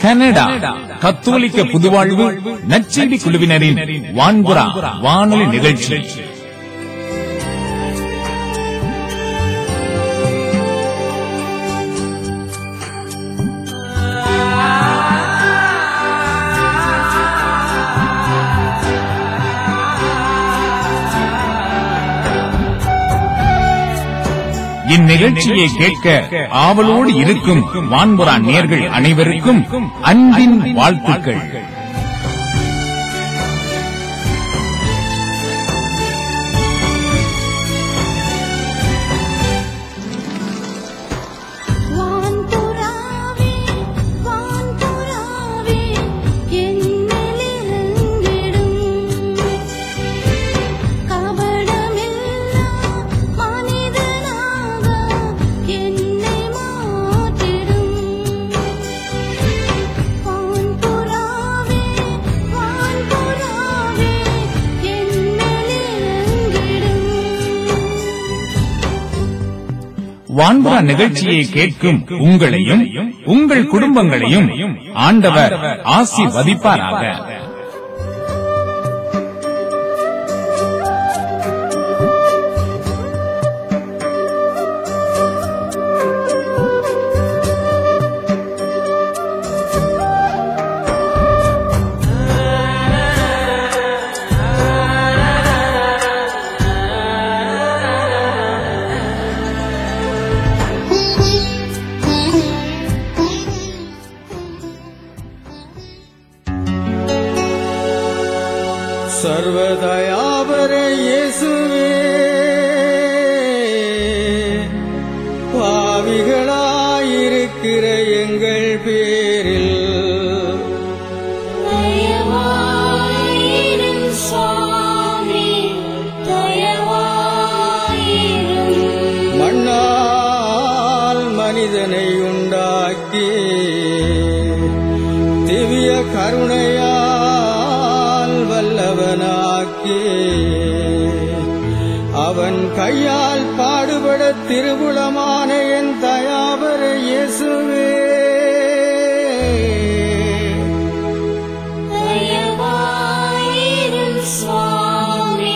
Canada கத்தோலிக்க புதுவாழ்வு நற்செய்தி குழுவினரின் வான்புறா வானொலி நிகழ்ச்சி இந்நிகழ்ச்சியை கேட்க ஆவலோடு இருக்கும் வான்புறா நேர்கள் அனைவருக்கும் அன்பின் வாழ்த்துக்கள் வான்புறாவே வான்புறாவே என்னிலிருந்திடும் கபடமில்லா மனிதனாக என்னை மாற்றிடும் வான்புறாவே வான்புறாவே என்னிலிருந்திடும் வான்புறா நிகழ்ச்சியை கேட்கும் உங்களையும் உங்கள் குடும்பங்களையும் ஆண்டவர் ஆசீர்வதிப்பாராக சர்வதயாபர இயேசுவே பாவிகளாயிருக்கிற எங்கள் பேரில் தயவாயிரும் சுவாமி தயவாயிரும் மண்ணால் மனிதனை உண்டாக்கி திவ்ய கருணையால் வல்லவனாக்கி அவன் கையால் பாடுபட திருவுளமான என் தயாபர இயேசுவே தயவாயிரும் சுவாமி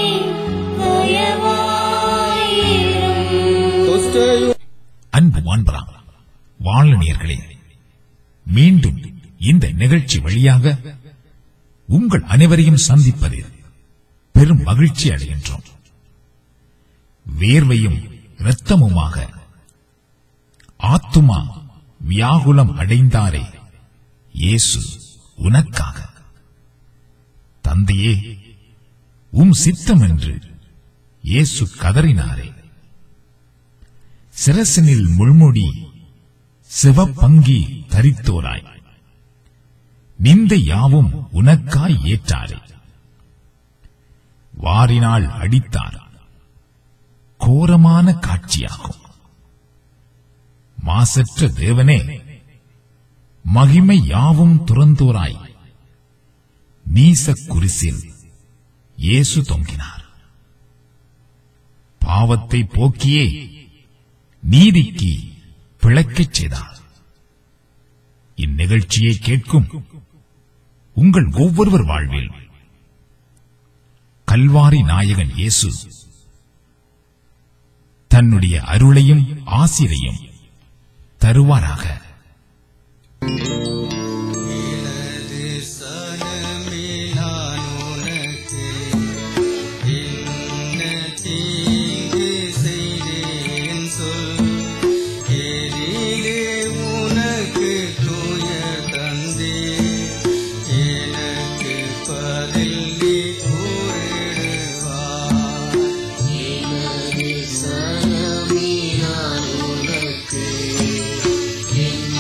தயவாயிரும் துஷ்டயு அன்பு வான்பரா வாழனியர்களே மீண்டும் இந்த நிகழ்ச்சி வழியாக உங்கள் அனைவரையும் சந்திப்பதில் பெரும் மகிழ்ச்சி அடைகின்றோம் வேர்வையும் இரத்தமுமாக ஆத்துமா வியாகுலம் அடைந்தாரே இயேசு உனக்காக தந்தையே உம் சித்தம் என்று இயேசு கதறினாரே சிரசனில் முள்முடி சிவப்பங்கி தரித்தோராய் நிந்த யாவும் உனக்காய் ஏற்றாரே வாரினால் அடித்தார் கோரமான காட்சியாகும் மாசற்ற தேவனே மகிமை யாவும் துறந்தோராய் நீச குரிசில் இயேசு தொங்கினார் பாவத்தை போக்கியே நீதிக்கு பிழைக்கச் செய்தார் இந்நிகழ்ச்சியை கேட்கும் உங்கள் ஒவ்வொருவர் வாழ்வில் கல்வாரி நாயகன் இயேசு தன்னுடைய அருளையும் ஆசிரையும் தருவாராக சனமே நான் உனக்கு என்ன தீங்கு செய்தேன் சொல் எதிலே உனக்கு துயர் தந்தே எனக்கு பதில் நீ கூறிடுவாய்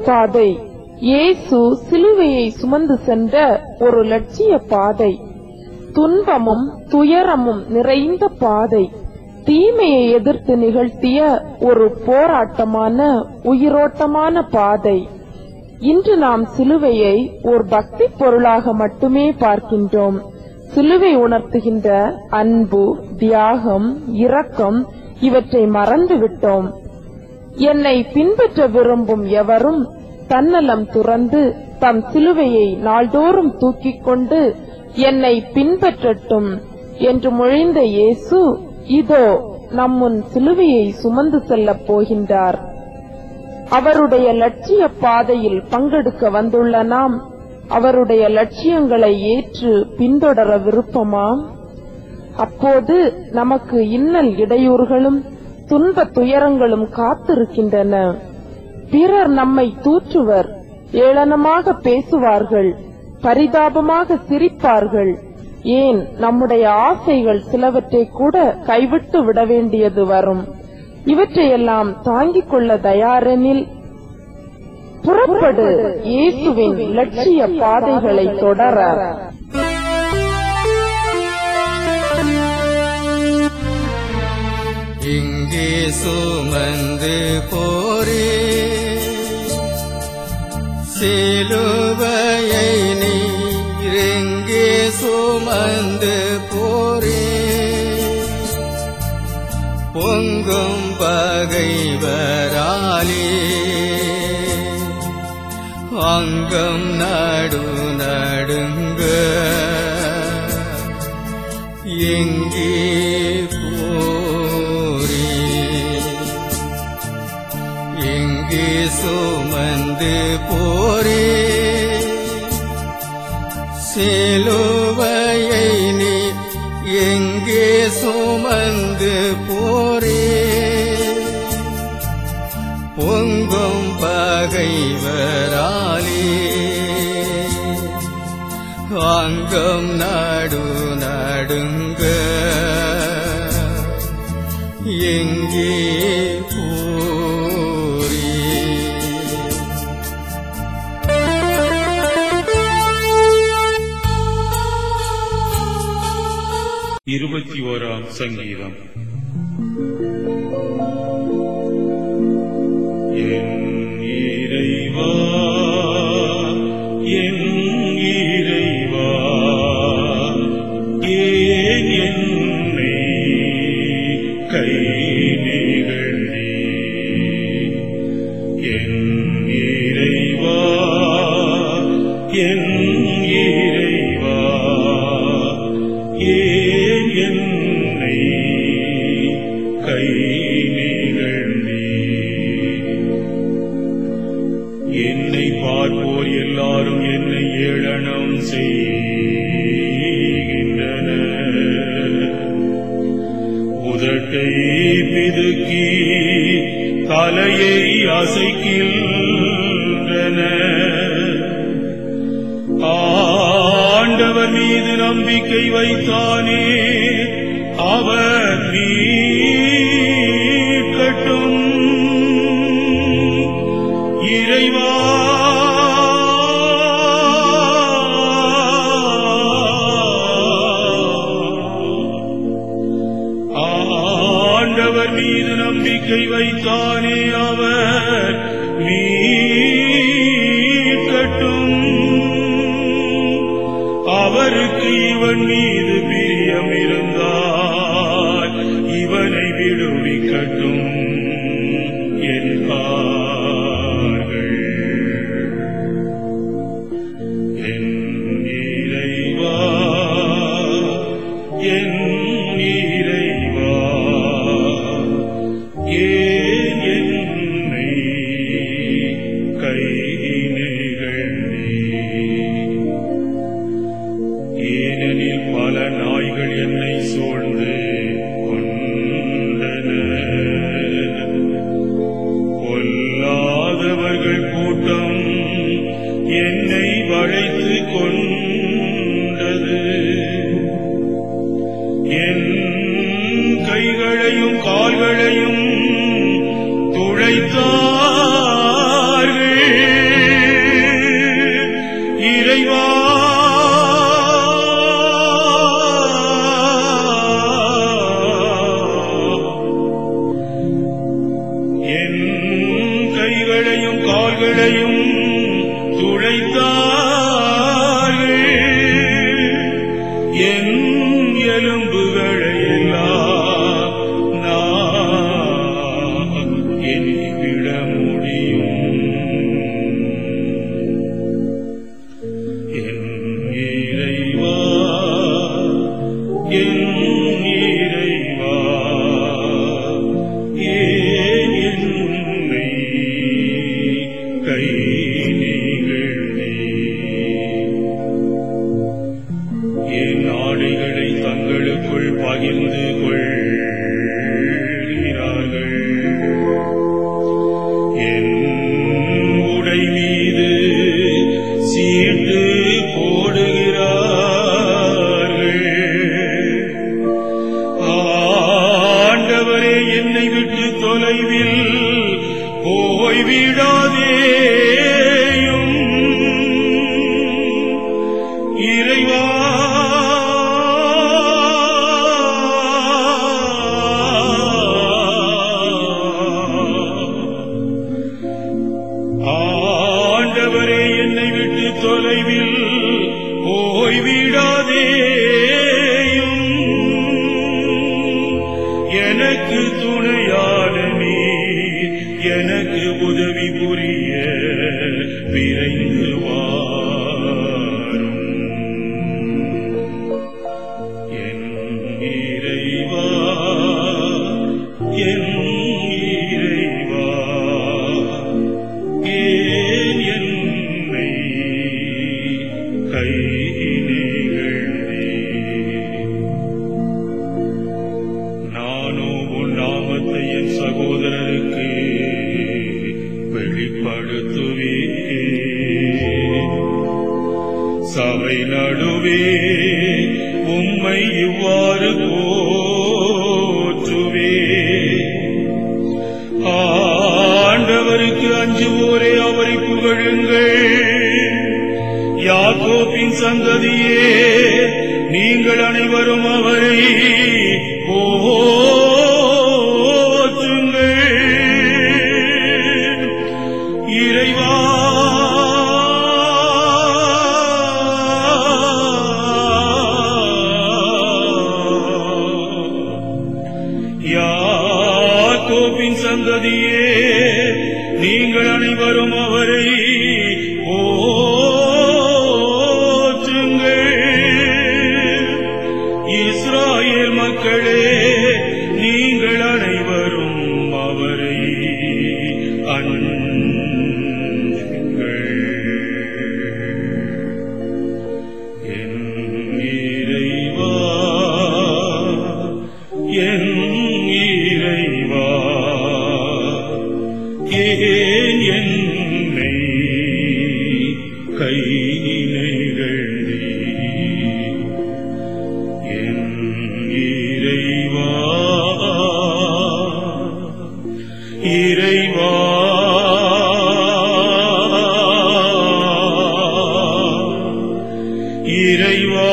பாதை இயேசு சிலுவையை சுமந்து சென்ற ஒரு லட்சிய பாதை துன்பமும் துயரமும் நிறைந்த பாதை தீமையை எதிர்த்து நிகழ்த்திய ஒரு போராட்டமான உயிரோட்டமான பாதை இன்று நாம் சிலுவையை ஒரு பக்தி பொருளாக மட்டுமே பார்க்கின்றோம் சிலுவை உணர்த்துகின்ற அன்பு தியாகம் இரக்கம் இவற்றை மறந்து விட்டோம் என்னை பின்பற்ற விரும்பும் எவரும் தன்னலம் துறந்து தம் சிலுவையை நாள்தோறும் தூக்கிக் கொண்டு என்னை பின்பற்றட்டும் என்று மொழிந்த இயேசு இதோ நம்முன் சிலுவையை சுமந்து செல்லப் போகின்றார் அவருடைய லட்சிய பாதையில் பங்கெடுக்க வந்துள்ள நாம் அவருடைய லட்சியங்களை ஏற்று பின்தொடர விருப்பமா அப்போது நமக்கு இன்னல் இடையூறுகளும் துன்ப துயரங்களும் காத்திருக்கின்றன பிறர் நம்மை தூற்றுவர் ஏளனமாக பேசுவார்கள் பரிதாபமாக சிரிப்பார்கள் ஏன் நம்முடைய ஆசைகள் சிலவற்றை கூட கைவிட்டு விட வேண்டியது வரும் இவற்றையெல்லாம் தாங்கிக் கொள்ள தயாரெனில் புறப்படு இயேசுவின் லட்சிய பாதைகளை தொடர இங்கே சுமந்து போரே சிலுவையை நீரெங்கே சுமந்து போரே பொங்கும் பகைவராலே அங்கம் நடு நடுங்க எங்கே போரே எங்கே சுமந்து போரே சிலுவையை நீ எங்கே சுமந்து போரே பொங்கும் பகைவராலே அங்கம் நடு நடுங்க எங்கே போரே இருபத்தி ஓராம் சங்கீதம் என் இறைவா என் இறைவா ஏன் என்னை கை நிகழ்ந்தீ என் இறைவா என் இறைவா ஏன் என்னை கை நிகழ்ந்தீ என்னை பார்ப்போர் எல்லாரும் என்னை ஏளனம் செய்கின்றனர் உதட்டை பிதுக்கி தலையை அசைக்கின்றனர் ஆண்டவர் மீது நம்பிக்கை வைத்தானே அவர் மீட்கட்டும் இறைவா ஆண்டவர் மீது நம்பிக்கை வைத்தானே அவர் மீட்கட்டும் அவருக்கு இவன் மீது பிரியம் இருந்தால் இவனை விடுவிக்கட்டும் என்பார்கள் என் இறைவா என் இறைவா ஏன் என்னை கை நிகழ்ந்தீ ஏனெனில் பல நாய்கள் என்னை சூழ்ந்து கொண்டன பொல்லாதவர்கள் கூட்டம் என்னை வளைத்து கொண்டது என் கைகளையும் கால்களையும் துளைத்தார்கள் இறைவா என் கைகளையும் கால்களையும் துளைத்தார்கள் என் எலும்புகளை எல்லாம் நான் எண்ணிவிட முடியும் என் இறைவா என் இறைவா ஏன் என்னை கை நீங்களே என் ஆடைகளை தங்களுக்குள் பகிர்ந்து கொள்கிறார்கள் என் உடை மீது சீட்டு போடுகிறார்கள் ஆண்டவரே என்னை விட்டு தொலைவில் போய்விடாதேயும் இறைவா ஆண்டவரே என்னை விட்டு தொலைவில் போய்விடாதேயும் எனக்கு துணையான நீர் எனக்கு உதவி புரிய விரைந்து வாரும் என் இறைவா என் இறைவா ஏன் என்னை கை நானோ உன் நாமத்தை என் சகோதரருக்கு வெளிப்படுத்துவே சபை நடுவே உம்மை இவ்வாறு போற்றுவே ஆண்டவருக்கு அஞ்சுவோரே அவரை புகழுங்கள் யாக்கோப்பின் சந்ததியே நீங்கள் அனைவரும் அவரை போற்றுங்கள் இறைவா யாக்கோபின் சந்ததியே நீங்கள் அனைவரும் அவரை போற்றுங்கள் இஸ்ராயேல் மக்களே நீங்கள் அனைவரும் அவரை அஞ்சுங்கள் என் இறைவா என் இறைவா ஏன் என்னை கை நெகழ்ந்தீ என் இறைவா இறைவா இறைவா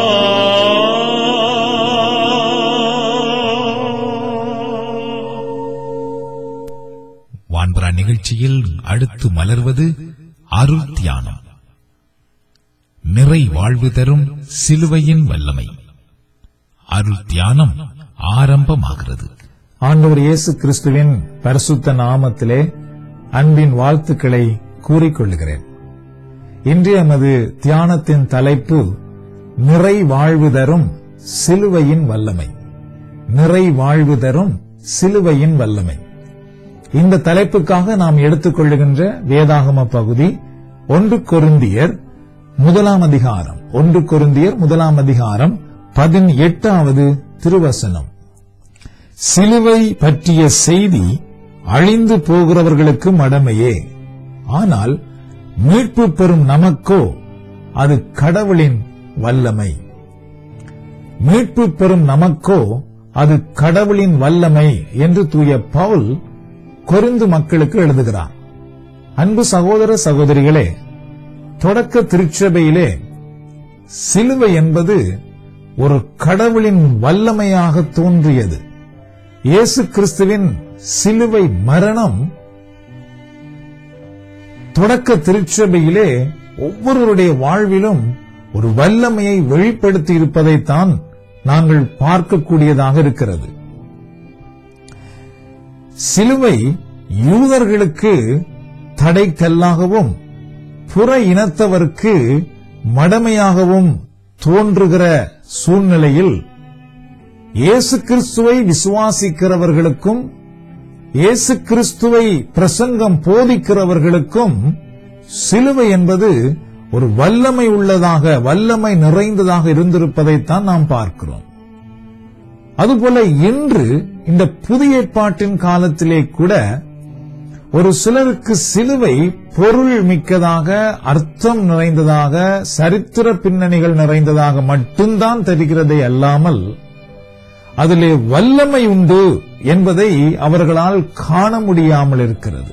வான்பரா நிகழ்ச்சியில் அடுத்து மலர்வது அருள் தியானம் நிறை வாழ்வு தரும் சிலுவையின் வல்லமை அருள் தியானம் ஆரம்பமாகிறது ஆண்டவர் இயேசு கிறிஸ்துவின் பரிசுத்த நாமத்திலே அன்பின் வாழ்த்துக்களை கூறிக்கொள்கிறேன் இன்றைய எமது தியானத்தின் தலைப்பு நிறை வாழ்வு தரும் சிலுவையின் வல்லமை நிறை வாழ்வு தரும் சிலுவையின் வல்லமை இந்த தலைப்புக்காக நாம் எடுத்துக்கொள்ளுகின்ற வேதாகம பகுதி ஒன்று கொருந்தியர் முதலாம் அதிகாரம் ஒன்று கொருந்தியர் முதலாம் அதிகாரம் பதினெட்டாவது திருவசனம் சிலுவை பற்றிய செய்தி அழிந்து போகிறவர்களுக்கு மடமையே ஆனால் மீட்பு பெறும் நமக்கோ அது கடவுளின் வல்லமை மீட்பு பெறும் நமக்கோ அது கடவுளின் வல்லமை என்று தூய பவுல் கொரிந்து மக்களுக்கு எழுதுகிறார் அன்பு சகோதர சகோதரிகளே தொடக்க திருச்சபையிலே சிலுவை என்பது ஒரு கடவுளின் வல்லமையாக தோன்றியது இயேசு கிறிஸ்துவின் சிலுவை மரணம் தொடக்க திருச்சபையிலே ஒவ்வொருவருடைய வாழ்விலும் ஒரு வல்லமையை வெளிப்படுத்தி இருப்பதைத்தான் நாங்கள் பார்க்கக்கூடியதாக இருக்கிறது சிலுவை யூதர்களுக்கு தடைக்கல்லாகவும் புற இனத்தவருக்கு மடமையாகவும் தோன்றுகிற சூழ்நிலையில் இயேசு கிறிஸ்துவை விசுவாசிக்கிறவர்களுக்கும் இயேசு கிறிஸ்துவை பிரசங்கம் போதிக்கிறவர்களுக்கும் சிலுவை என்பது ஒரு வல்லமை உள்ளதாக வல்லமை நிறைந்ததாக இருந்திருப்பதைத்தான் நாம் பார்க்கிறோம் அதுபோல இன்று இந்த புதிய ஏற்பாட்டின் காலத்திலே கூட ஒரு சிலருக்கு சிலுவை பொருள் மிக்கதாக அர்த்தம் நிறைந்ததாக சரித்திர பின்னணிகள் நிறைந்ததாக மட்டும்தான் தெரிகிறதே அல்லாமல் அதிலே வல்லமை உண்டு என்பதை அவர்களால் காண முடியாமல் இருக்கிறது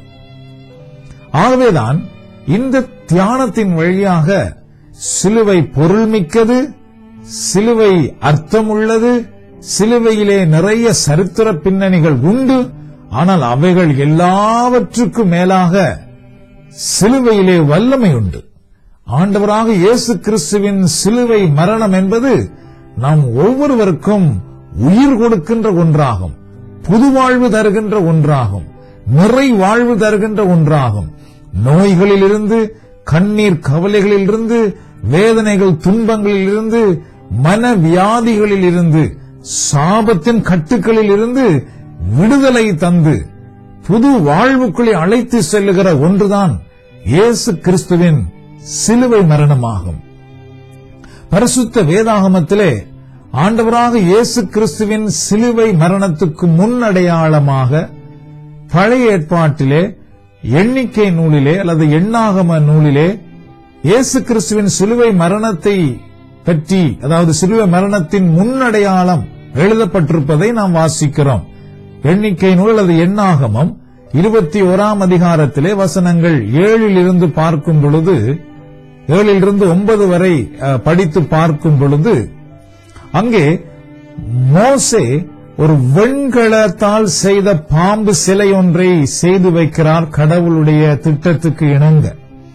ஆகவேதான் இந்த தியானத்தின் வழியாக சிலுவை பொருள்மிக்கது சிலுவை அர்த்தமுள்ளது சிலுவையிலே நிறைய சரித்திர பின்னணிகள் உண்டு ஆனால் அவைகள் எல்லாவற்றுக்கும் மேலாக சிலுவையிலே வல்லமை உண்டு ஆண்டவராக இயேசு கிறிஸ்துவின் சிலுவை மரணம் என்பது நாம் ஒவ்வொருவருக்கும் உயிர் கொடுக்கின்ற ஒன்றாகும் புதுவாழ்வு தருகின்ற ஒன்றாகும் நிறை வாழ்வு தருகின்ற ஒன்றாகும் நோய்களிலிருந்து கண்ணீர் கவலைகளிலிருந்து வேதனைகள் துன்பங்களிலிருந்து மன வியாதிகளிலிருந்து சாபத்தின் கட்டுக்களில் இருந்து விடுதலை தந்து புது வாழ்வுக்குள்ளே அழைத்து செல்லுகிற ஒன்றுதான் இயேசு கிறிஸ்துவின் சிலுவை மரணமாகும் பரிசுத்த வேதாகமத்திலே ஆண்டவராக இயேசு கிறிஸ்துவின் சிலுவை மரணத்துக்கு முன்னடையாளமாக பழைய ஏற்பாட்டிலே எண்ணிக்கை நூலிலே அல்லது எண்ணாகம நூலிலே இயேசு கிறிஸ்துவின் சிலுவை மரணத்தை பற்றி அதாவது சிலுவை மரணத்தின் முன்னடையாளம் எழுதப்பட்டிருப்பதை நாம் வாசிக்கிறோம் எண்ணிக்கை நூல் அல்லது எண்ணாகமம் இருபத்தி ஓராம் அதிகாரத்திலே வசனங்கள் ஏழில் இருந்து பார்க்கும் பொழுது ஏழிலிருந்து ஒன்பது வரை அஹ், படித்து பார்க்கும் பொழுது அங்கே மோசே ஒரு வெண்கலத்தால் செய்த பாம்பு சிலை ஒன்றை செய்து வைக்கிறார் கடவுளுடைய திட்டத்துக்கு இணங்க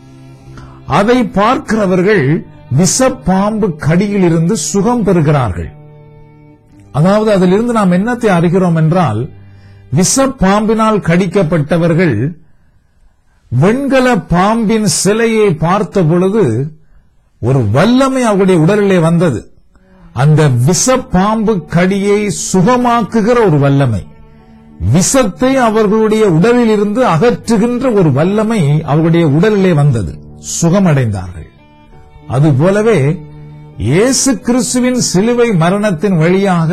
அதை பார்க்கிறவர்கள் விஷப்பாம்பு கடியிலிருந்து சுகம் பெறுகிறார்கள் அதாவது அதிலிருந்து நாம் என்னத்தை அறிகிறோம் என்றால் விஷப்பாம்பினால் கடிக்கப்பட்டவர்கள் வெண்கல பாம்பின் சிலையை பார்த்த பொழுது ஒரு வல்லமை அவருடைய உடலிலே வந்தது அந்த விஷப்பாம்பு கடியை சுகமாக்குகிற ஒரு வல்லமை விஷத்தை அவர்களுடைய உடலில் இருந்து அகற்றுகின்ற ஒரு வல்லமை அவர்களுடைய உடலிலே வந்தது சுகமடைந்தார்கள் அதுபோலவே இயேசு கிறிஸ்துவின் சிலுவை மரணத்தின் வழியாக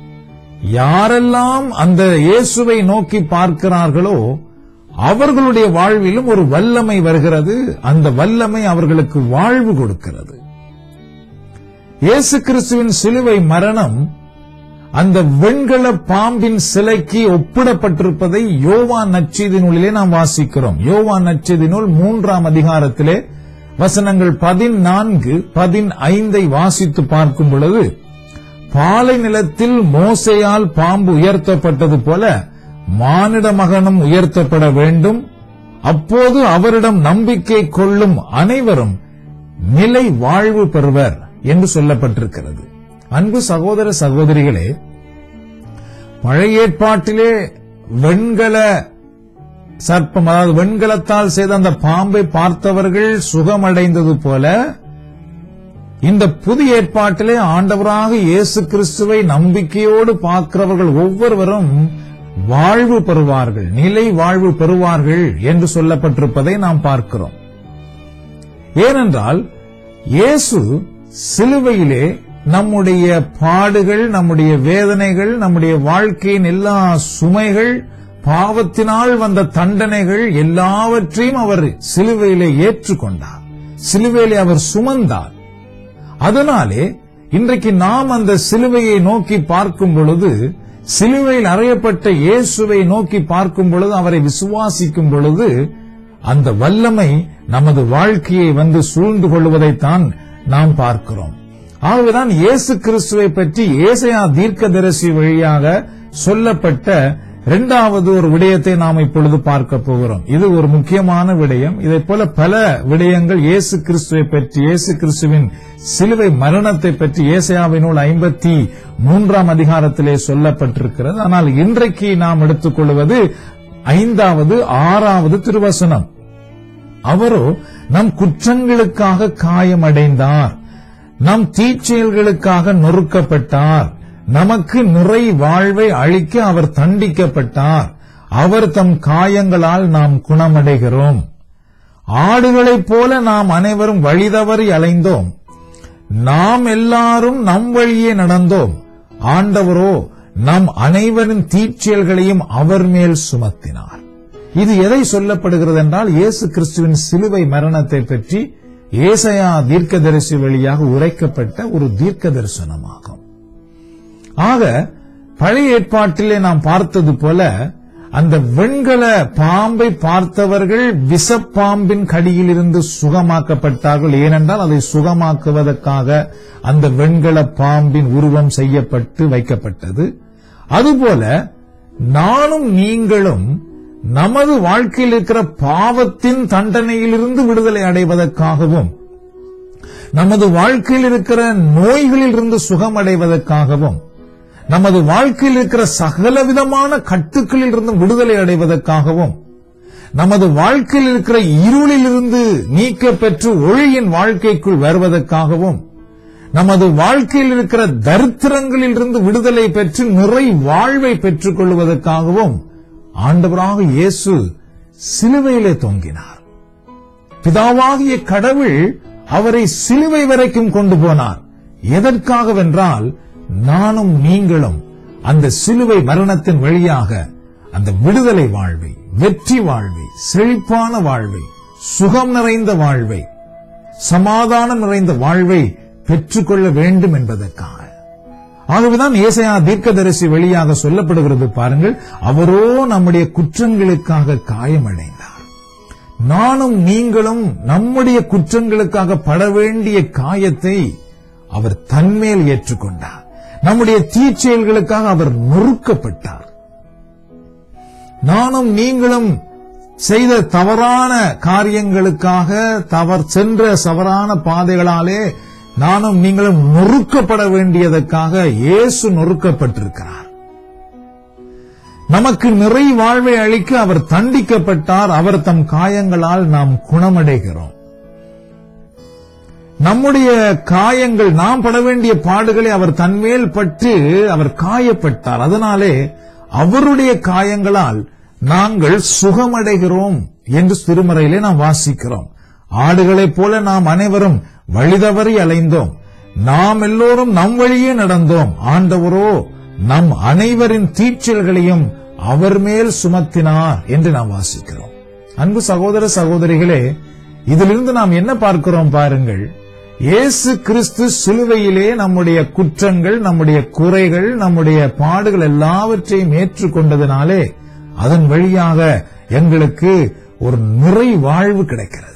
யாரெல்லாம் அந்த இயேசுவை நோக்கி பார்க்கிறார்களோ அவர்களுடைய வாழ்விலும் ஒரு வல்லமை வருகிறது அந்த வல்லமை அவர்களுக்கு வாழ்வு கொடுக்கிறது இயேசு கிறிஸ்துவின் சிலுவை மரணம் அந்த வெண்கல பாம்பின் சிலைக்கு ஒப்பிடப்பட்டிருப்பதை யோவான் நச்செய்தி நூலிலே நாம் வாசிக்கிறோம் யோவான் நச்செய்தி நூல் மூன்றாம் அதிகாரத்திலே வசனங்கள் பதினான்கு பதினைந்தை வாசித்து பார்க்கும் பொழுது பாலை நிலத்தில் மோசையால் பாம்பு உயர்த்தப்பட்டது போல மானிட மகனும் உயர்த்தப்பட வேண்டும் அப்போது அவரிடம் நம்பிக்கை கொள்ளும் அனைவரும் நிலை வாழ்வு பெறுவர் என்று சொல்லப்பட்டிருக்கிறது அன்பு சகோதர சகோதரிகளே பழைய ஏற்பாட்டிலே வெண்கல சர்ப்பம் அதாவது வெண்கலத்தால் செய்த அந்த பாம்பை பார்த்தவர்கள் சுகமடைந்தது போல இந்த புதிய ஏற்பாட்டிலே ஆண்டவராக இயேசு கிறிஸ்துவை நம்பிக்கையோடு பார்க்கிறவர்கள் ஒவ்வொருவரும் வாழ்வு பெறுவார்கள் நிலை வாழ்வு பெறுவார்கள் என்று சொல்லப்பட்டிருப்பதை நாம் பார்க்கிறோம் ஏனென்றால் இயேசு சிலுவையிலே நம்முடைய பாடுகள் நம்முடைய வேதனைகள் நம்முடைய வாழ்க்கையின் எல்லா சுமைகள் பாவத்தினால் வந்த தண்டனைகள் எல்லாவற்றையும் அவர் சிலுவையிலே ஏற்றுக்கொண்டார் சிலுவையிலே அவர் சுமந்தார் அதனாலே இன்றைக்கு நாம் அந்த சிலுவையை நோக்கி பார்க்கும் பொழுது சிலுவையில் அறையப்பட்ட இயேசுவை நோக்கி பார்க்கும் பொழுது அவரை விசுவாசிக்கும் பொழுது அந்த வல்லமை நமது வாழ்க்கையை வந்து சூழ்ந்து கொள்வதைத்தான் நாம் பார்க்கிறோம் ஆகவேதான் இயேசு கிறிஸ்துவை பற்றி ஏசையா தீர்க்கதரிசி வழியாக சொல்லப்பட்ட இரண்டாவது ஒரு விடயத்தை நாம் இப்பொழுது பார்க்க போகிறோம் இது ஒரு முக்கியமான விடயம் இதைப் போல பல விடயங்கள் இயேசு கிறிஸ்துவை பற்றி இயேசு கிறிஸ்துவின் சிலுவை மரணத்தை பற்றி ஏசையாவின் நூல் ஐம்பத்தி மூன்றாம் அதிகாரத்திலே சொல்லப்பட்டிருக்கிறது ஆனால் இன்றைக்கு நாம் எடுத்துக்கொள்வது ஐந்தாவது ஆறாவது திருவசனம் அவரோ நம் குற்றங்களுக்காக காயமடைந்தார் நம் தீச்செயல்களுக்காக நொறுக்கப்பட்டார் நமக்கு நிறை வாழ்வை அளிக்க அவர் தண்டிக்கப்பட்டார் அவர் தம் காயங்களால் நாம் குணமடைகிறோம் ஆடுகளைப் போல நாம் அனைவரும் வழிதவறி அலைந்தோம் நாம் எல்லாரும் நம் வழியே நடந்தோம் ஆண்டவரோ நம் அனைவரின் தீச்செயல்களையும் அவர் மேல் சுமத்தினார் இது எதை சொல்லப்படுகிறது என்றால் இயேசு கிறிஸ்துவின் சிலுவை மரணத்தை பற்றி ஏசையா தீர்க்கதரிசி வழியாக உரைக்கப்பட்ட ஒரு தீர்க்க தரிசனமாகும் ஆக பழைய ஏற்பாட்டிலே நாம் பார்த்தது போல அந்த வெண்கல பாம்பை பார்த்தவர்கள் விஷப்பாம்பின் கடியிலிருந்து சுகமாக்கப்பட்டார்கள் ஏனென்றால் அதை சுகமாக்குவதற்காக அந்த வெண்கல பாம்பின் உருவம் செய்யப்பட்டு வைக்கப்பட்டது அதுபோல நானும் நீங்களும் நமது வாழ்க்கையில் இருக்கிற பாவத்தின் தண்டனையிலிருந்து விடுதலை அடைவதற்காகவும் நமது வாழ்க்கையில் இருக்கிற நோய்களில் இருந்து சுகம் அடைவதற்காகவும் நமது வாழ்க்கையில் இருக்கிற சகலவிதமான கட்டுக்களில் இருந்து விடுதலை அடைவதற்காகவும் நமது வாழ்க்கையில் இருக்கிற இருளில் இருந்து நீக்க பெற்று ஒளியின் வாழ்க்கைக்குள் வருவதற்காகவும் நமது வாழ்க்கையில் இருக்கிற தரித்திரங்களில் இருந்து விடுதலை பெற்று நிறை வாழ்வை பெற்றுக் கொள்வதற்காகவும் ஆண்டவராக இயேசு சிலுவையிலே தொங்கினார் பிதாவாகிய கடவுள் அவரை சிலுவை வரைக்கும் கொண்டு போனார் எதற்காகவென்றால் நானும் நீங்களும் அந்த சிலுவை மரணத்தின் வழியாக அந்த விடுதலை வாழ்வை வெற்றி வாழ்வை செழிப்பான வாழ்வை சுகம் நிறைந்த வாழ்வை சமாதானம் நிறைந்த வாழ்வை பெற்றுக்கொள்ள வேண்டும் என்பதற்காக ஆகவேதான் ஏசையா தீர்க்கதரிசி வழியாக சொல்லப்படுகிறது பாருங்கள் அவரோ நம்முடைய குற்றங்களுக்காக காயமடைந்தார் நானும் நீங்களும் நம்முடைய குற்றங்களுக்காக பட வேண்டிய காயத்தை அவர் தன்மேல் ஏற்றுக்கொண்டார் நம்முடைய தீச்செயல்களுக்காக அவர் நொறுக்கப்பட்டார் நானும் நீங்களும் செய்த தவறான காரியங்களுக்காக தவறு சென்ற தவறான பாதைகளாலே நானும் நீங்களும் நொறுக்கப்பட வேண்டியதற்காக இயேசு நொறுக்கப்பட்டிருக்கிறார் நமக்கு நிறை வாழ்வை அளிக்க அவர் தண்டிக்கப்பட்டார் அவர் தம் காயங்களால் நாம் குணமடைகிறோம் நம்முடைய காயங்கள் நாம் பட வேண்டிய பாடுகளை அவர் தன்மேல் பட்டு அவர் காயப்பட்டார் அதனாலே அவருடைய காயங்களால் நாங்கள் சுகமடைகிறோம் என்று திருமறையிலே நாம் வாசிக்கிறோம் ஆடுகளைப் போல நாம் அனைவரும் வழிதவறி அலைந்தோம் நாம் எல்லோரும் நம் வழியே நடந்தோம் ஆண்டவரோ நம் அனைவரின் தீச்சல்களையும் அவர் மேல் சுமத்தினார் என்று நாம் வாசிக்கிறோம் அன்பு சகோதர சகோதரிகளே இதிலிருந்து நாம் என்ன பார்க்கிறோம் பாருங்கள் இயேசு கிறிஸ்து சிலுவையிலே நம்முடைய குற்றங்கள் நம்முடைய குறைகள் நம்முடைய பாடுகள் எல்லாவற்றையும் ஏற்றுக்கொண்டதினாலே அதன் வழியாக எங்களுக்கு ஒரு நிறை வாழ்வு கிடைக்கிறது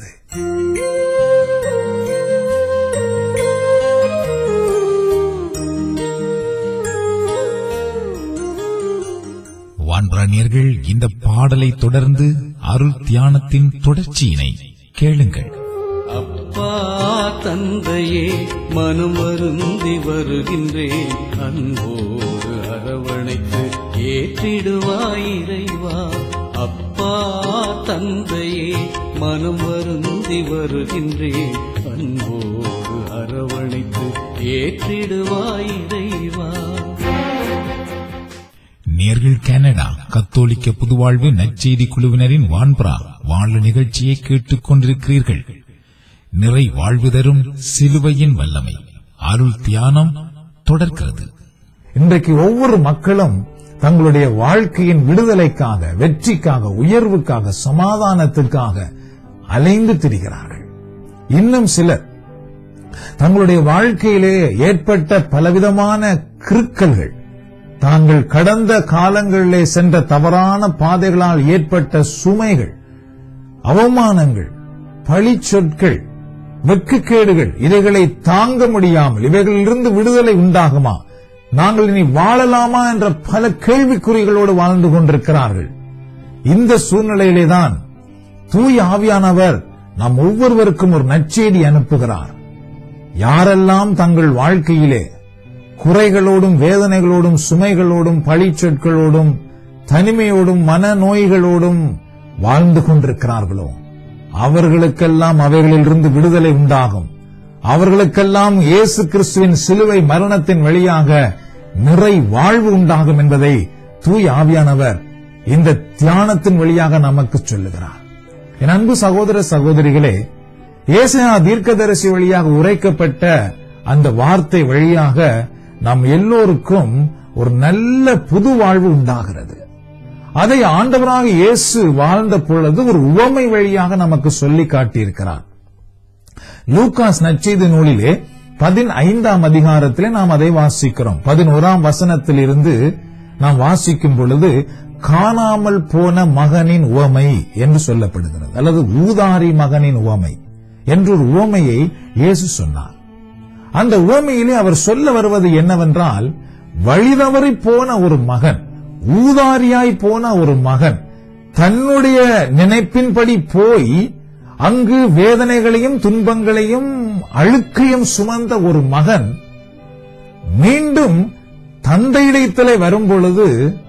வான்பிராணியர்கள் இந்த பாடலை தொடர்ந்து அருள் தியானத்தின் தொடர்ச்சியினை கேளுங்கள் அப்பா தந்தையே மனம் வருந்தி வருகின்றேன் அன்போடு அரவணைத்து ஏற்றிடுவாய் இறைவா அப்பா தந்தையே மனம் வருந்தி வருகின்றேன் அன்போடு அரவணைத்து ஏற்றிடுவாய் இறைவா நேர்கள் கனடா கத்தோலிக்க புதுவாழ்வு நற்செய்தி குழுவினரின் வான்பரா வாழ்வு நிகழ்ச்சியை கேட்டுக் கொண்டிருக்கிறீர்கள் நிறை வாழ்வு தரும் சிலுவையின் வல்லமை அருள் தியானம் தொடர்கிறது இன்றைக்கு ஒவ்வொரு மக்களும் தங்களுடைய வாழ்க்கையின் விடுதலைக்காக வெற்றிக்காக உயர்வுக்காக சமாதானத்துக்காக அலைந்து திரிகிறார்கள் இன்னும் சிலர் தங்களுடைய வாழ்க்கையிலே ஏற்பட்ட பலவிதமான கிறுக்கல்கள் தாங்கள் கடந்த காலங்களிலே சென்ற தவறான பாதைகளால் ஏற்பட்ட சுமைகள் அவமானங்கள் பழி சொற்கள் வெட்கக்கேடுகள் இவைகளை தாங்க முடியாமல் இவைகளிலிருந்து விடுதலை உண்டாகுமா நாங்கள் இனி வாழலாமா என்ற பல கேள்விக்குறிகளோடு வாழ்ந்து கொண்டிருக்கிறார்கள் இந்த சூழ்நிலையிலே தான் தூய் ஆவியானவர் நாம் ஒவ்வொருவருக்கும் ஒரு நற்செய்தி அனுப்புகிறார் யாரெல்லாம் தங்கள் வாழ்க்கையிலே குறைகளோடும் வேதனைகளோடும் சுமைகளோடும் பழிச்சொற்களோடும் தனிமையோடும் மனநோய்களோடும் வாழ்ந்து கொண்டிருக்கிறார்களோ அவர்களுக்கெல்லாம் அவைகளிலிருந்து விடுதலை உண்டாகும் அவர்களுக்கெல்லாம் இயேசு கிறிஸ்துவின் சிலுவை மரணத்தின் வழியாக நிறை வாழ்வு உண்டாகும் என்பதை தூய் ஆவியானவர் இந்த தியானத்தின் வழியாக நமக்கு சொல்லுகிறார் என் அன்பு சகோதர சகோதரிகளே ஏசையா தீர்க்கதரிசி வழியாக உரைக்கப்பட்ட அந்த வார்த்தை வழியாக நம் எல்லோருக்கும் ஒரு நல்ல புது வாழ்வு உண்டாகிறது அதை ஆண்டவராக இயேசு வாழ்ந்த பொழுது ஒரு உவமை வழியாக நமக்கு சொல்லி காட்டியிருக்கிறார் லூகாஸ் நற்செய்தி நூலிலே பதினைந்தாம் அதிகாரத்திலே நாம் அதை வாசிக்கிறோம் பதினோராம் வசனத்தில் இருந்து நாம் வாசிக்கும் பொழுது காணாமல் போன மகனின் உவமை என்று சொல்லப்படுகிறது அல்லது ஊதாரி மகனின் உவமை என்று ஒரு உவமையை இயேசு சொன்னார் அந்த உவமையிலே அவர் சொல்ல வருவது என்னவென்றால் வழிதவறி போன ஒரு மகன் ஊதாரியாய் போன ஒரு மகன் தன்னுடைய நினைப்பின்படி போய் அங்கு வேதனைகளையும் துன்பங்களையும் அழுக்கையும் சுமந்த ஒரு மகன் மீண்டும் தந்தையிடத்திலே வரும்பொழுது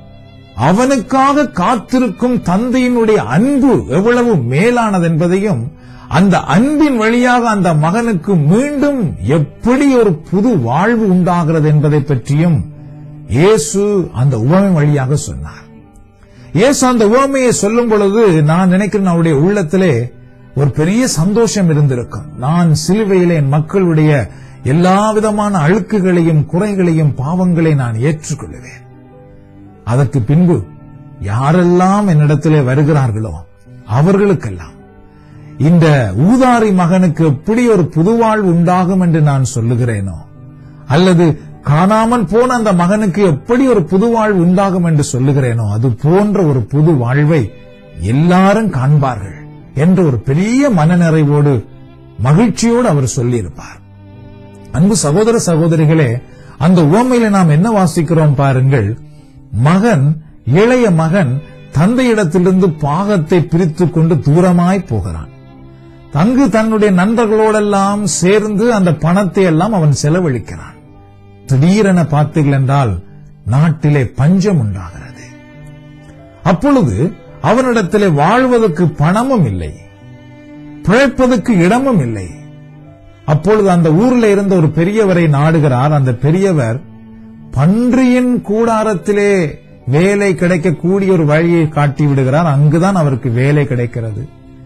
அவனுக்காக காத்திருக்கும் தந்தையினுடைய அன்பு எவ்வளவு மேலானது என்பதையும் அந்த அன்பின் வழியாக அந்த மகனுக்கு மீண்டும் எப்படி ஒரு புது வாழ்வு உண்டாகிறது என்பதை பற்றியும் இயேசு அந்த உவமை வழியாக சொன்னார் இயேசு அந்த உவமையை சொல்லும் பொழுது நான் நினைக்கிறேன் அவருடைய உள்ளத்திலே ஒரு பெரிய சந்தோஷம் இருந்திருக்கும் நான் சிலுவையிலே என் மக்களுடைய எல்லா விதமான அழுக்குகளையும் குறைகளையும் பாவங்களை நான் ஏற்றுக்கொள்வேன் அதற்கு பின்பு யாரெல்லாம் என்னிடத்திலே வருகிறார்களோ அவர்களுக்கெல்லாம் இந்த ஊதாரி மகனுக்கு எப்படி ஒரு புதுவாழ்வு உண்டாகும் என்று நான் சொல்லுகிறேனோ அல்லது காணாமல் போன அந்த மகனுக்கு எப்படி ஒரு புதுவாழ்வு உண்டாகும் என்று சொல்லுகிறேனோ அது போன்ற ஒரு புது வாழ்வை எல்லாரும் காண்பார்கள் என்ற ஒரு பெரிய மனநிறைவோடு மகிழ்ச்சியோடு அவர் சொல்லியிருப்பார் அன்பு சகோதர சகோதரிகளே அந்த உவமையில நாம் என்ன வாசிக்கிறோம் பாருங்கள் மகன் இளைய மகன் தந்தையிடத்திலிருந்து பாகத்தை பிரித்துக் கொண்டு தூரமாய் போகிறான் தங்கு தன்னுடைய நண்பர்களோடெல்லாம் சேர்ந்து அந்த பணத்தை எல்லாம் அவன் செலவழிக்கிறான் திடீரென பார்த்தீர்கள் என்றால் நாட்டிலே பஞ்சம் உண்டாகிறது அப்பொழுது அவனிடத்திலே வாழ்வதற்கு பணமும் இல்லை பிழைப்பதற்கு இடமும் இல்லை அப்பொழுது அந்த ஊரில் இருந்த ஒரு பெரியவரை நாடுகிறார் அந்த பெரியவர் பன்றியின் கூடாரத்திலே வேலை கிடைக்கக்கூடிய ஒரு வழியை காட்டி விடுகிறார் அங்குதான் அவருக்கு வேலை கிடைக்கிறது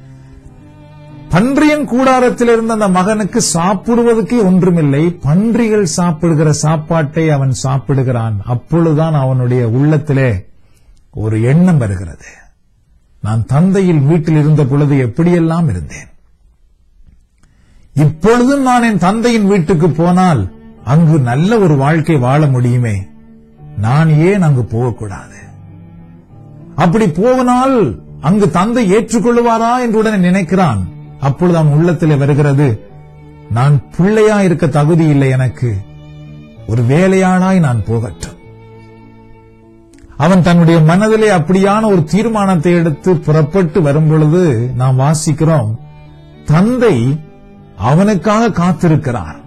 பன்றியின் கூடாரத்தில் இருந்த அந்த மகனுக்கு சாப்பிடுவதற்கே ஒன்றுமில்லை பன்றிகள் சாப்பிடுகிற சாப்பாட்டை அவன் சாப்பிடுகிறான் அப்பொழுதுதான் அவனுடைய உள்ளத்திலே ஒரு எண்ணம் வருகிறது நான் தந்தையில் வீட்டில் இருந்த பொழுது எப்படியெல்லாம் இருந்தேன் இப்பொழுதும் நான் என் தந்தையின் வீட்டுக்கு போனால் அங்கு நல்ல ஒரு வாழ்க்கை வாழ முடியுமே நான் ஏன் அங்கு போகக்கூடாது அப்படி போவனால் அங்கு தந்தை ஏற்றுக்கொள்வாரா என்று உடனே நினைக்கிறான் அப்பொழுது அவன் உள்ளத்திலே வருகிறது நான் பிள்ளையா இருக்க தகுதி இல்லை எனக்கு ஒரு வேலையானாய் நான் போகட்டும் அவன் தன்னுடைய மனதிலே அப்படியான ஒரு தீர்மானத்தை எடுத்து புறப்பட்டு வரும் பொழுது நாம் வாசிக்கிறோம் தந்தை அவனுக்காக காத்திருக்கிறார்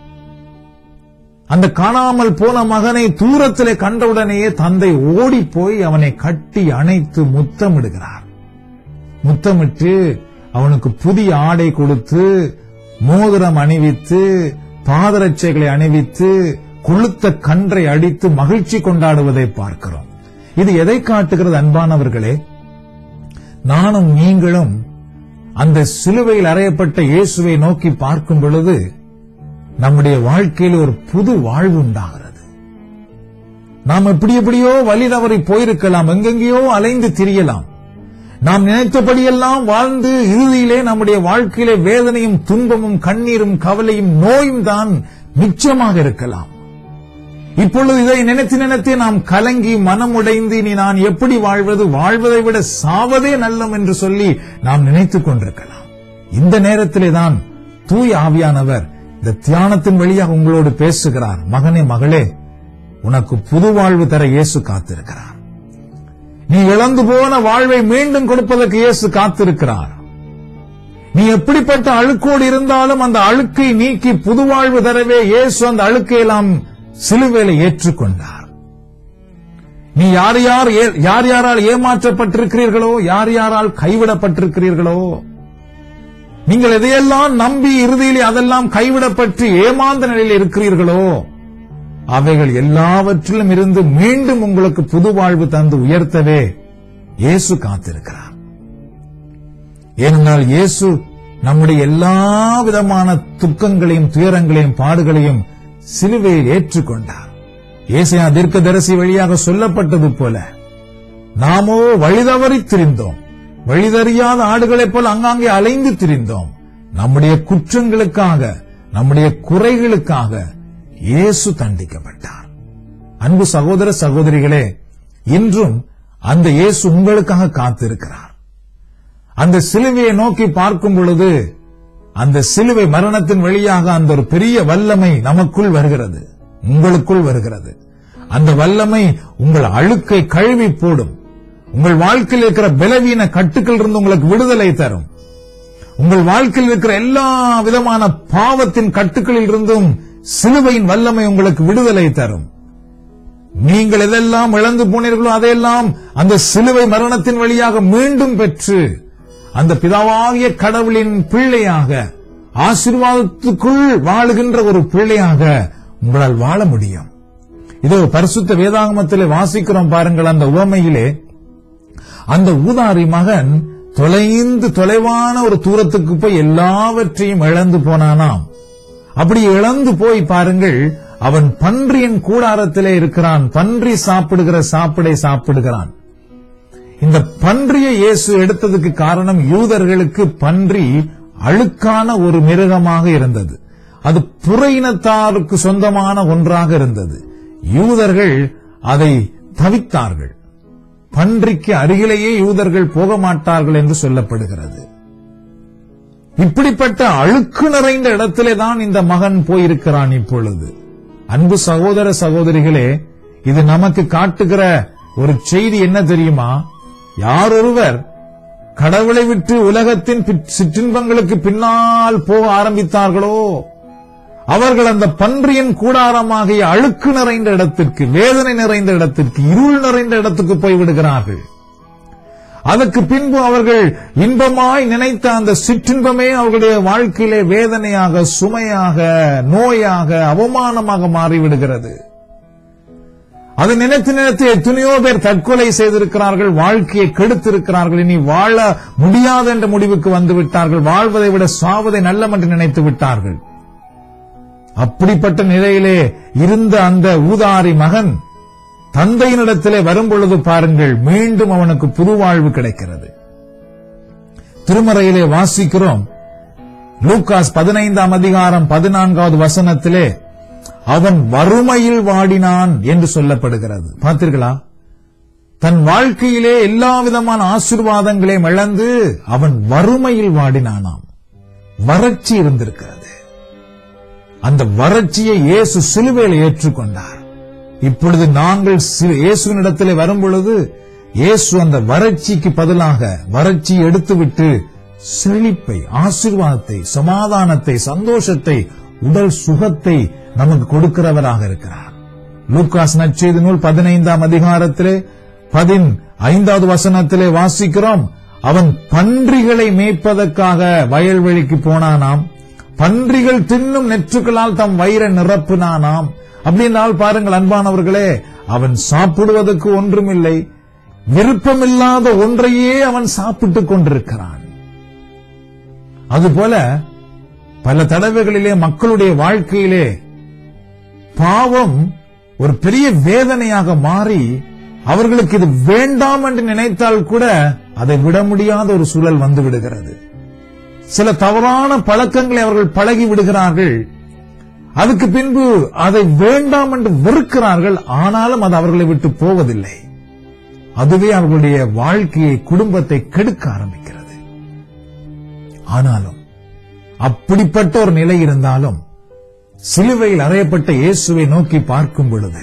அந்த காணாமல் போன மகனை தூரத்திலே கண்டவுடனேயே தந்தை ஓடி போய் அவனை கட்டி அணைத்து முத்தமிடுகிறார் முத்தமிட்டு அவனுக்கு புதிய ஆடை கொடுத்து மோதிரம் அணிவித்து பாதரட்சைகளை அணிவித்து கொளுத்த கன்றை அடித்து மகிழ்ச்சி கொண்டாடுவதை பார்க்கிறோம் இது எதை காட்டுகிறது அன்பானவர்களே நானும் நீங்களும் அந்த சிலுவையில் அறையப்பட்ட இயேசுவை நோக்கி பார்க்கும் பொழுது நம்முடைய வாழ்க்கையில் ஒரு புது வாழ்வு உண்டாகிறது நாம் எப்படி எப்படியோ வழி தவறி போயிருக்கலாம் எங்கெங்கேயோ அலைந்து திரியலாம் நாம் நினைத்தபடியெல்லாம் வாழ்ந்து இறுதியிலே நம்முடைய வாழ்க்கையிலே வேதனையும் துன்பமும் கண்ணீரும் கவலையும் நோயும் தான் மிச்சமாக இருக்கலாம் இப்பொழுது இதை நினைத்து நினைத்து நாம் கலங்கி மனமுடைந்து நீ நான் எப்படி வாழ்வது வாழ்வதை விட சாவதே நல்லம் என்று சொல்லி நாம் நினைத்துக் கொண்டிருக்கலாம் இந்த நேரத்திலே தான் தூய் ஆவியானவர் இந்த தியானத்தின் வழியாக உங்களோடு பேசுகிறார் மகனே மகளே உனக்கு புது வாழ்வு தர இயேசு காத்திருக்கிறார் நீ இழந்து போன வாழ்வை மீண்டும் கொடுப்பதற்கு இயேசு காத்திருக்கிறார் நீ எப்படிப்பட்ட அழுக்கோடு இருந்தாலும் அந்த அழுக்கை நீக்கி புது வாழ்வு தரவே இயேசு அந்த அழுக்கை எல்லாம் சிலுவையில ஏற்றுக்கொண்டார் நீ யார் யார் ஏ- யார் யாரால் ஏமாற்றப்பட்டிருக்கிறீர்களோ யார் யாரால் கைவிடப்பட்டிருக்கிறீர்களோ நீங்கள் எதையெல்லாம் நம்பி இறுதியிலே அதெல்லாம் கைவிடப்பட்டு ஏமாந்த நிலையில் இருக்கிறீர்களோ அவைகள் எல்லாவற்றிலும் இருந்து மீண்டும் உங்களுக்கு புது வாழ்வு தந்து உயர்த்தவே இயேசு காத்திருக்கிறார் ஏனென்றால் இயேசு நம்முடைய எல்லா விதமான துக்கங்களையும் துயரங்களையும் பாடுகளையும் சிலுவையில் ஏற்றுக்கொண்டார் ஏசையா தீர்க்கதரிசி வழியாக சொல்லப்பட்டது போல நாமோ வழிதவறித் திரிந்தோம் வழிதறியாத ஆடுகளைப் போல அங்காங்கே அலைந்து திரிந்தோம் நம்முடைய குற்றங்களுக்காக நம்முடைய குறைகளுக்காக இயேசு தண்டிக்கப்பட்டார் அன்பு சகோதர சகோதரிகளே இன்றும் அந்த இயேசு உங்களுக்காக காத்திருக்கிறார் அந்த சிலுவையை நோக்கி பார்க்கும் பொழுது அந்த சிலுவை மரணத்தின் வழியாக அந்த ஒரு பெரிய வல்லமை நமக்குள் வருகிறது உங்களுக்குள் வருகிறது அந்த வல்லமை உங்கள் அழுக்கை கழுவி போடும் உங்கள் வாழ்க்கையில் இருக்கிற பலவீன கட்டுக்கள் இருந்து உங்களுக்கு விடுதலை தரும் உங்கள் வாழ்க்கையில் இருக்கிற எல்லா விதமான பாவத்தின் கட்டுக்களில் இருந்தும் சிலுவையின் வல்லமை உங்களுக்கு விடுதலை தரும் நீங்கள் எதெல்லாம் இழந்து போனீர்களோ அதையெல்லாம் அந்த சிலுவை மரணத்தின் வழியாக மீண்டும் பெற்று அந்த பிதாவாகிய கடவுளின் பிள்ளையாக ஆசீர்வாதத்துக்குள் வாழுகின்ற ஒரு பிள்ளையாக உங்களால் வாழ முடியும் இதோ பரிசுத்த வேதாகமத்திலே வாசிக்கிறோம் பாருங்கள் அந்த உவமையிலே அந்த ஊதாரி மகன் தொலைந்து தொலைவான ஒரு தூரத்துக்கு போய் எல்லாவற்றையும் இழந்து போனானாம் அப்படி இழந்து போய் பாருங்கள் அவன் பன்றியின் கூடாரத்திலே இருக்கிறான் பன்றி சாப்பிடுகிற சாப்பிடை சாப்பிடுகிறான் இந்த பன்றியை இயேசு எடுத்ததுக்கு காரணம் யூதர்களுக்கு பன்றி அழுக்கான ஒரு மிருகமாக இருந்தது அது புற இனத்தாருக்கு சொந்தமான ஒன்றாக இருந்தது யூதர்கள் அதை தவித்தார்கள் பன்றிக்கு அருகிலேயே யூதர்கள் போக மாட்டார்கள் என்று சொல்லப்படுகிறது இப்படிப்பட்ட அழுக்கு நிறைந்த இடத்திலே தான் இந்த மகன் போயிருக்கிறான் இப்பொழுது அன்பு சகோதர சகோதரிகளே இது நமக்கு காட்டுகிற ஒரு செய்தி என்ன தெரியுமா யாரொருவர் கடவுளை விட்டு உலகத்தின் பி- சிற்றின்பங்களுக்கு பின்னால் போக ஆரம்பித்தார்களோ அவர்கள் அந்த பன்றியின் கூடாரமாகிய அழுக்கு நிறைந்த இடத்திற்கு வேதனை நிறைந்த இடத்திற்கு இருள் நிறைந்த இடத்துக்கு போய் விடுகிறார்கள் அதற்கு பின்பு அவர்கள் இன்பமாய் நினைத்த அந்த சிற்றின்பமே அவர்களுடைய வாழ்க்கையிலே வேதனையாக சுமையாக நோயாக அவமானமாக மாறிவிடுகிறது அதை நினைத்து நினைத்து எத்தனையோ பேர் தற்கொலை செய்திருக்கிறார்கள் வாழ்க்கையை கெடுத்திருக்கிறார்கள் இனி வாழ முடியாது என்ற முடிவுக்கு வந்து விட்டார்கள் வாழ்வதை விட சாவதை நல்லம் என்று நினைத்து விட்டார்கள் அப்படிப்பட்ட நிலையிலே இருந்த அந்த ஊதாரி மகன் தந்தையினிடத்திலே வரும்பொழுது பாருங்கள் மீண்டும் அவனுக்கு புது வாழ்வு கிடைக்கிறது திருமறையிலே வாசிக்கிறோம் லூகாஸ் பதினைந்தாம் அதிகாரம் பதினான்காவது வசனத்திலே அவன் வறுமையில் வாடினான் என்று சொல்லப்படுகிறது பார்த்தீர்களா தன் வாழ்க்கையிலே எல்லா விதமான ஆசீர்வாதங்களையும் இழந்து அவன் வறுமையில் வாடினானாம் வறட்சி இருந்திருக்கிறது அந்த வறட்சியை இயேசு சிலுவையில் ஏற்றுக்கொண்டார் இப்பொழுது நாங்கள் சி- இயேசுவினிடத்திலே வரும் பொழுது இயேசு அந்த வறட்சிக்கு பதிலாக வறட்சியை எடுத்துவிட்டு செழிப்பை ஆசீர்வாதத்தை சமாதானத்தை சந்தோஷத்தை உடல் சுகத்தை நமக்கு கொடுக்கிறவராக இருக்கிறார் லூக்காஸ் நற்செய்தி நூல் பதினைந்தாம் அதிகாரத்திலே பதின் ஐந்தாவது வசனத்திலே வாசிக்கிறோம் அவன் பன்றிகளை மேய்ப்பதற்காக வயல்வெளிக்கு போனானாம் பன்றிகள் தின்னும் நெற்றுக்களால் தம் வயிறை நிரப்பினானாம் அப்படின்னால் பாருங்கள் அன்பானவர்களே அவன் சாப்பிடுவதற்கு ஒன்றுமில்லை விருப்பமில்லாத ஒன்றையே அவன் சாப்பிட்டுக் கொண்டிருக்கிறான் அதுபோல பல தடவைகளிலே மக்களுடைய வாழ்க்கையிலே பாவம் ஒரு பெரிய வேதனையாக மாறி அவர்களுக்கு இது வேண்டாம் என்று நினைத்தால் கூட அதை விட முடியாத ஒரு சூழல் வந்து விடுகிறது சில தவறான பழக்கங்களை அவர்கள் பழகி விடுகிறார்கள் அதுக்கு பின்பு அதை வேண்டாம் என்று வெறுக்கிறார்கள் ஆனாலும் அது அவர்களை விட்டு போவதில்லை அதுவே அவர்களுடைய வாழ்க்கையை குடும்பத்தை கெடுக்க ஆரம்பிக்கிறது ஆனாலும் அப்படிப்பட்ட ஒரு நிலை இருந்தாலும் சிலுவையில் அறையப்பட்ட இயேசுவை நோக்கி பார்க்கும் பொழுது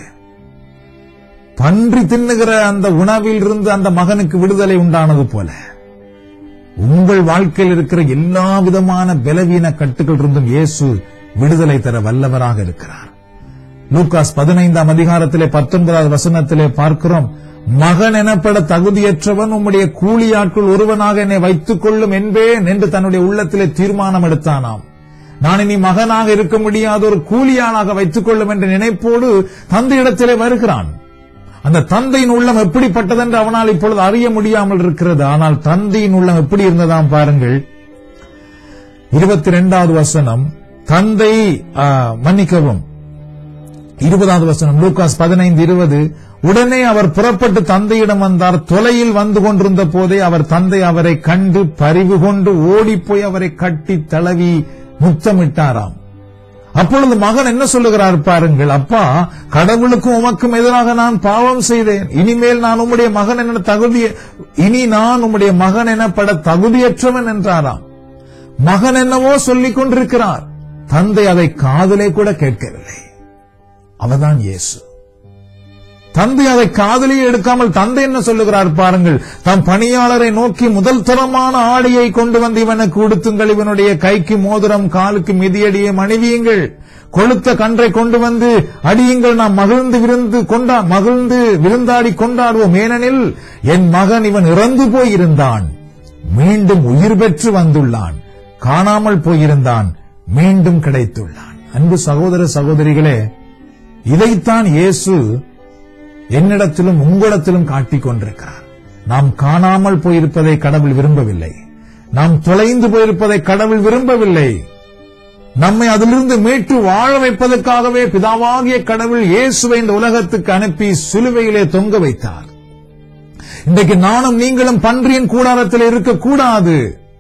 பன்றி தின்னுகிற அந்த உணவில் இருந்து அந்த மகனுக்கு விடுதலை உண்டானது போல உங்கள் வாழ்க்கையில் இருக்கிற எல்லா விதமான பலவீன கட்டுகள் இருந்தும் இயேசு விடுதலை தர வல்லவராக இருக்கிறார் லூகாஸ் பதினைந்தாம் அதிகாரத்திலே பத்தொன்பதாவது வசனத்திலே பார்க்கிறோம் மகன் எனப்பட தகுதியற்றவன் உம்முடைய கூலியாட்கள் ஒருவனாக என்னை வைத்துக் கொள்ளும் என்பேன் என்று தன்னுடைய உள்ளத்திலே தீர்மானம் எடுத்தானாம் நான் இனி மகனாக இருக்க முடியாத ஒரு கூலியாளாக வைத்துக் கொள்ளும் என்ற நினைப்போடு தந்தையிடத்திலே வருகிறான் அந்த தந்தையின் உள்ளம் எப்படிப்பட்டதென்று அவனால் இப்பொழுது அறிய முடியாமல் இருக்கிறது ஆனால் தந்தையின் உள்ளம் எப்படி இருந்ததாம் பாருங்கள் இருபத்தி இரண்டாவது வசனம் தந்தை ஆ, மன்னிக்கவும் இருபதாவது வசனம் லூகாஸ் பதினைந்து இருபது உடனே அவர் புறப்பட்டு தந்தையிடம் வந்தார் தொலையில் வந்து கொண்டிருந்த போதே அவர் தந்தை அவரை கண்டு பரிவு கொண்டு ஓடிப்போய் அவரை கட்டி தளவி முத்தமிட்டாராம் அப்பொழுது மகன் என்ன சொல்லுகிறார் பாருங்கள் அப்பா கடவுளுக்கும் உமக்கும் எதிராக நான் பாவம் செய்தேன் இனிமேல் நான் உம்முடைய மகன் என தகுதி இனி நான் உம்முடைய மகன் எனப்பட தகுதியற்றவன் என்றாராம் மகன் என்னவோ சொல்லிக் கொண்டிருக்கிறார் தந்தை அதை காதலே கூட கேட்கவில்லை அவர்தான் இயேசு தந்தை அதை காதலியே எடுக்காமல் தந்தை என்ன சொல்லுகிறார் பாருங்கள் தம் பணியாளரை நோக்கி முதல் தரமான ஆடையை கொண்டு வந்து இவனுக்கு உடுத்துங்கள் இவனுடைய கைக்கு மோதிரம் காலுக்கு மிதியடியை அணிவியுங்கள் கொளுத்த கன்றை கொண்டு வந்து அடியுங்கள் நாம் மகிழ்ந்து விருந்து கொண்டா மகிழ்ந்து விருந்தாடி கொண்டாடுவோம் ஏனெனில் என் மகன் இவன் இறந்து போயிருந்தான் மீண்டும் உயிர் பெற்று வந்துள்ளான் காணாமல் போயிருந்தான் மீண்டும் கிடைத்துள்ளான் அன்பு சகோதர சகோதரிகளே இதைத்தான் இயேசு என்னிடத்திலும் உங்களிடத்திலும் காட்டிக் கொண்டிருக்கிறார் நாம் காணாமல் போயிருப்பதை கடவுள் விரும்பவில்லை நாம் தொலைந்து போயிருப்பதை கடவுள் விரும்பவில்லை நம்மை அதிலிருந்து மீட்டு வாழ வைப்பதற்காகவே பிதாவாகிய கடவுள் இயேசுவை இந்த உலகத்துக்கு அனுப்பி சிலுவையிலே தொங்க வைத்தார் இன்றைக்கு நானும் நீங்களும் பன்றியின் கூடாரத்தில் இருக்கக்கூடாது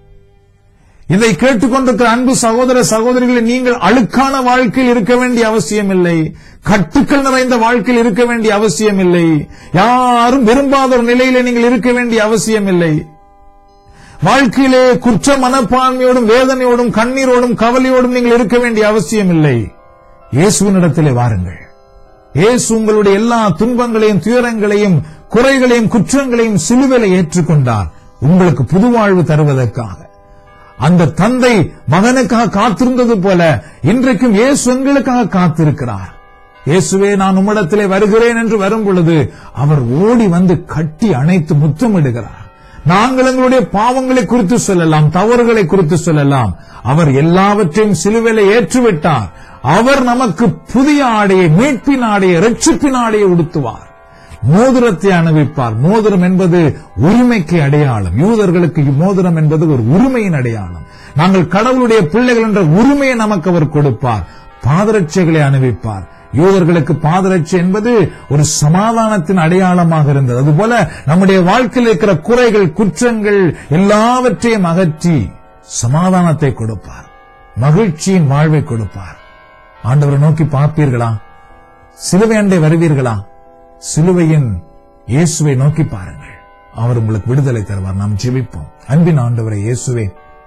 இதை கேட்டுக்கொண்டிருக்கிற அன்பு சகோதர சகோதரிகளை நீங்கள் அழுக்கான வாழ்க்கையில் இருக்க வேண்டிய அவசியம் இல்லை கட்டுக்கள் நிறைந்த வாழ்க்கையில் இருக்க வேண்டிய அவசியம் இல்லை யாரும் விரும்பாத ஒரு நிலையிலே நீங்கள் இருக்க வேண்டிய அவசியம் இல்லை வாழ்க்கையிலே குற்ற மனப்பான்மையோடும் வேதனையோடும் கண்ணீரோடும் கவலையோடும் நீங்கள் இருக்க வேண்டிய அவசியம் இல்லை இயேசுவினிடத்திலே வாருங்கள் இயேசு உங்களுடைய எல்லா துன்பங்களையும் துயரங்களையும் குறைகளையும் குற்றங்களையும் சிலுவையில ஏற்றுக்கொண்டார் உங்களுக்கு புதுவாழ்வு தருவதற்காக அந்த தந்தை மகனுக்காக காத்திருந்தது போல இன்றைக்கும் இயேசு எங்களுக்காக காத்திருக்கிறார் இயேசுவே நான் உம்மிடத்திலே வருகிறேன் என்று வரும் பொழுது அவர் ஓடி வந்து கட்டி அணைத்து முத்தமிடுகிறார் நாங்கள் எங்களுடைய பாவங்களை குறித்து சொல்லலாம் தவறுகளை குறித்து சொல்லலாம் அவர் எல்லாவற்றையும் சிலுவையில ஏற்றுவிட்டார் அவர் நமக்கு புதிய ஆடையை மீட்பின் ஆடையை ரட்சிப்பின் ஆடையை உடுத்துவார் மோதிரத்தை அணிவிப்பார் மோதிரம் என்பது உரிமைக்கு அடையாளம் யூதர்களுக்கு மோதிரம் என்பது ஒரு உரிமையின் அடையாளம் நாங்கள் கடவுளுடைய பிள்ளைகள் என்ற உரிமையை நமக்கு அவர் கொடுப்பார் பாதரட்சைகளை அணிவிப்பார் யூதர்களுக்கு பாதரட்சை என்பது ஒரு சமாதானத்தின் அடையாளமாக இருந்தது அதுபோல நம்முடைய வாழ்க்கையில் இருக்கிற குறைகள் குற்றங்கள் எல்லாவற்றையும் அகற்றி சமாதானத்தை கொடுப்பார் மகிழ்ச்சியின் வாழ்வை கொடுப்பார் ஆண்டவரை நோக்கி பார்ப்பீர்களா சிலுவை அண்டை வருவீர்களா சிலுவையின் இயேசுவை நோக்கி பாருங்கள் அவர் உங்களுக்கு விடுதலை தருவார் நாம் ஜெபிப்போம் அன்பின் ஆண்டவரை இயேசுவே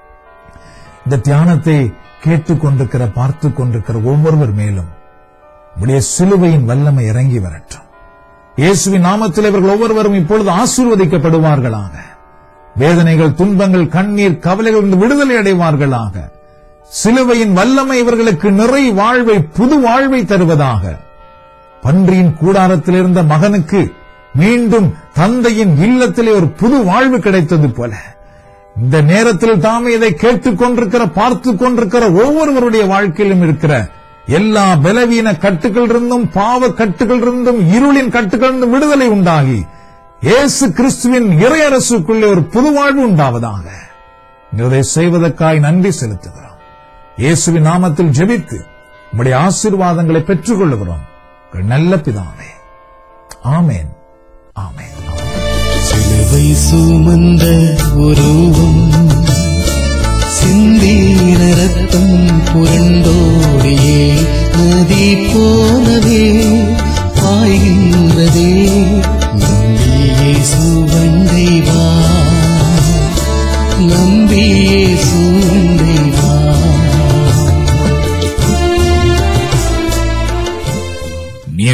இந்த தியானத்தை கேட்டுக்கொண்டிருக்கிற பார்த்துக் கொண்டிருக்கிற ஒவ்வொருவர் மேலும் உடைய சிலுவையின் வல்லமை இறங்கி வரட்டும் இயேசுவின் நாமத்தில் இவர்கள் ஒவ்வொருவரும் இப்பொழுது ஆசீர்வதிக்கப்படுவார்களாக வேதனைகள் துன்பங்கள் கண்ணீர் கவலைகள் இருந்து விடுதலை அடைவார்களாக சிலுவையின் வல்லமை இவர்களுக்கு நிறை வாழ்வை புது வாழ்வை தருவதாக பன்றியின் கூடாரத்தில் இருந்த மகனுக்கு மீண்டும் தந்தையின் இல்லத்திலே ஒரு புது வாழ்வு கிடைத்தது போல இந்த நேரத்தில் தாமே இதை கேட்டுக் கொண்டிருக்கிற பார்த்துக் கொண்டிருக்கிற ஒவ்வொருவருடைய வாழ்க்கையிலும் இருக்கிற எல்லா பலவீன கட்டுகள் இருந்தும் பாவ கட்டுகள் இருந்தும் இருளின் கட்டுகள் இருந்தும் விடுதலை உண்டாகி இயேசு கிறிஸ்துவின் இறையரசுக்குள்ளே ஒரு புது வாழ்வு உண்டாவதாக இதை செய்வதற்காய் நன்றி செலுத்துகிறோம் இயேசுவின் நாமத்தில் ஜெபித்து உம்முடைய ஆசீர்வாதங்களை பெற்றுக் கொள்ளுகிறோம் உங்கள் நல்ல பிதாவே ஆமேன் ஆமேன் சிலுவை சுமந்த உருவம் சிந்தின ரத்தம் புரண்டோடியே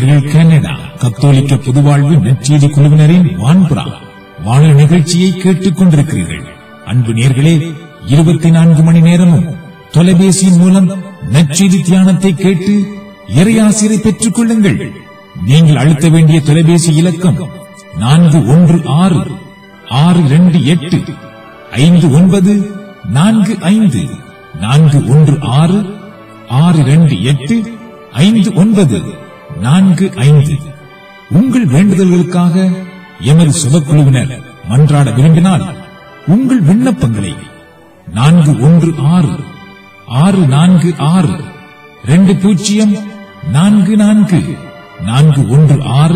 நேர்கள் கனடா கத்தோலிக்க பொதுவாழ்வு நற்செய்தி குழுவினரின் வான்புறா வாழ நிகழ்ச்சியை கேட்டுக் கொண்டிருக்கிறீர்கள் அன்பு நேர்களே இருபத்தி நான்கு மணி நேரமும் தொலைபேசியின் மூலம் நற்செய்தி தியானத்தை கேட்டு இறையாசிரை பெற்றுக் கொள்ளுங்கள் நீங்கள் அழுத்த வேண்டிய தொலைபேசி இலக்கம் நான்கு ஒன்று ஆறு ஆறு இரண்டு எட்டு ஐந்து ஒன்பது நான்கு ஐந்து நான்கு ஒன்று ஆறு ஆறு இரண்டு எட்டு ஐந்து ஒன்பது நான்கு ஐந்து உங்கள் வேண்டுதல்களுக்காக எமது சுபக்குழுவினர் மன்றாட விரும்பினால் உங்கள் விண்ணப்பங்களை நான்கு ஒன்று ஆறு ஆறு நான்கு ஆறு ரெண்டு பூஜ்ஜியம் நான்கு நான்கு நான்கு ஒன்று ஆறு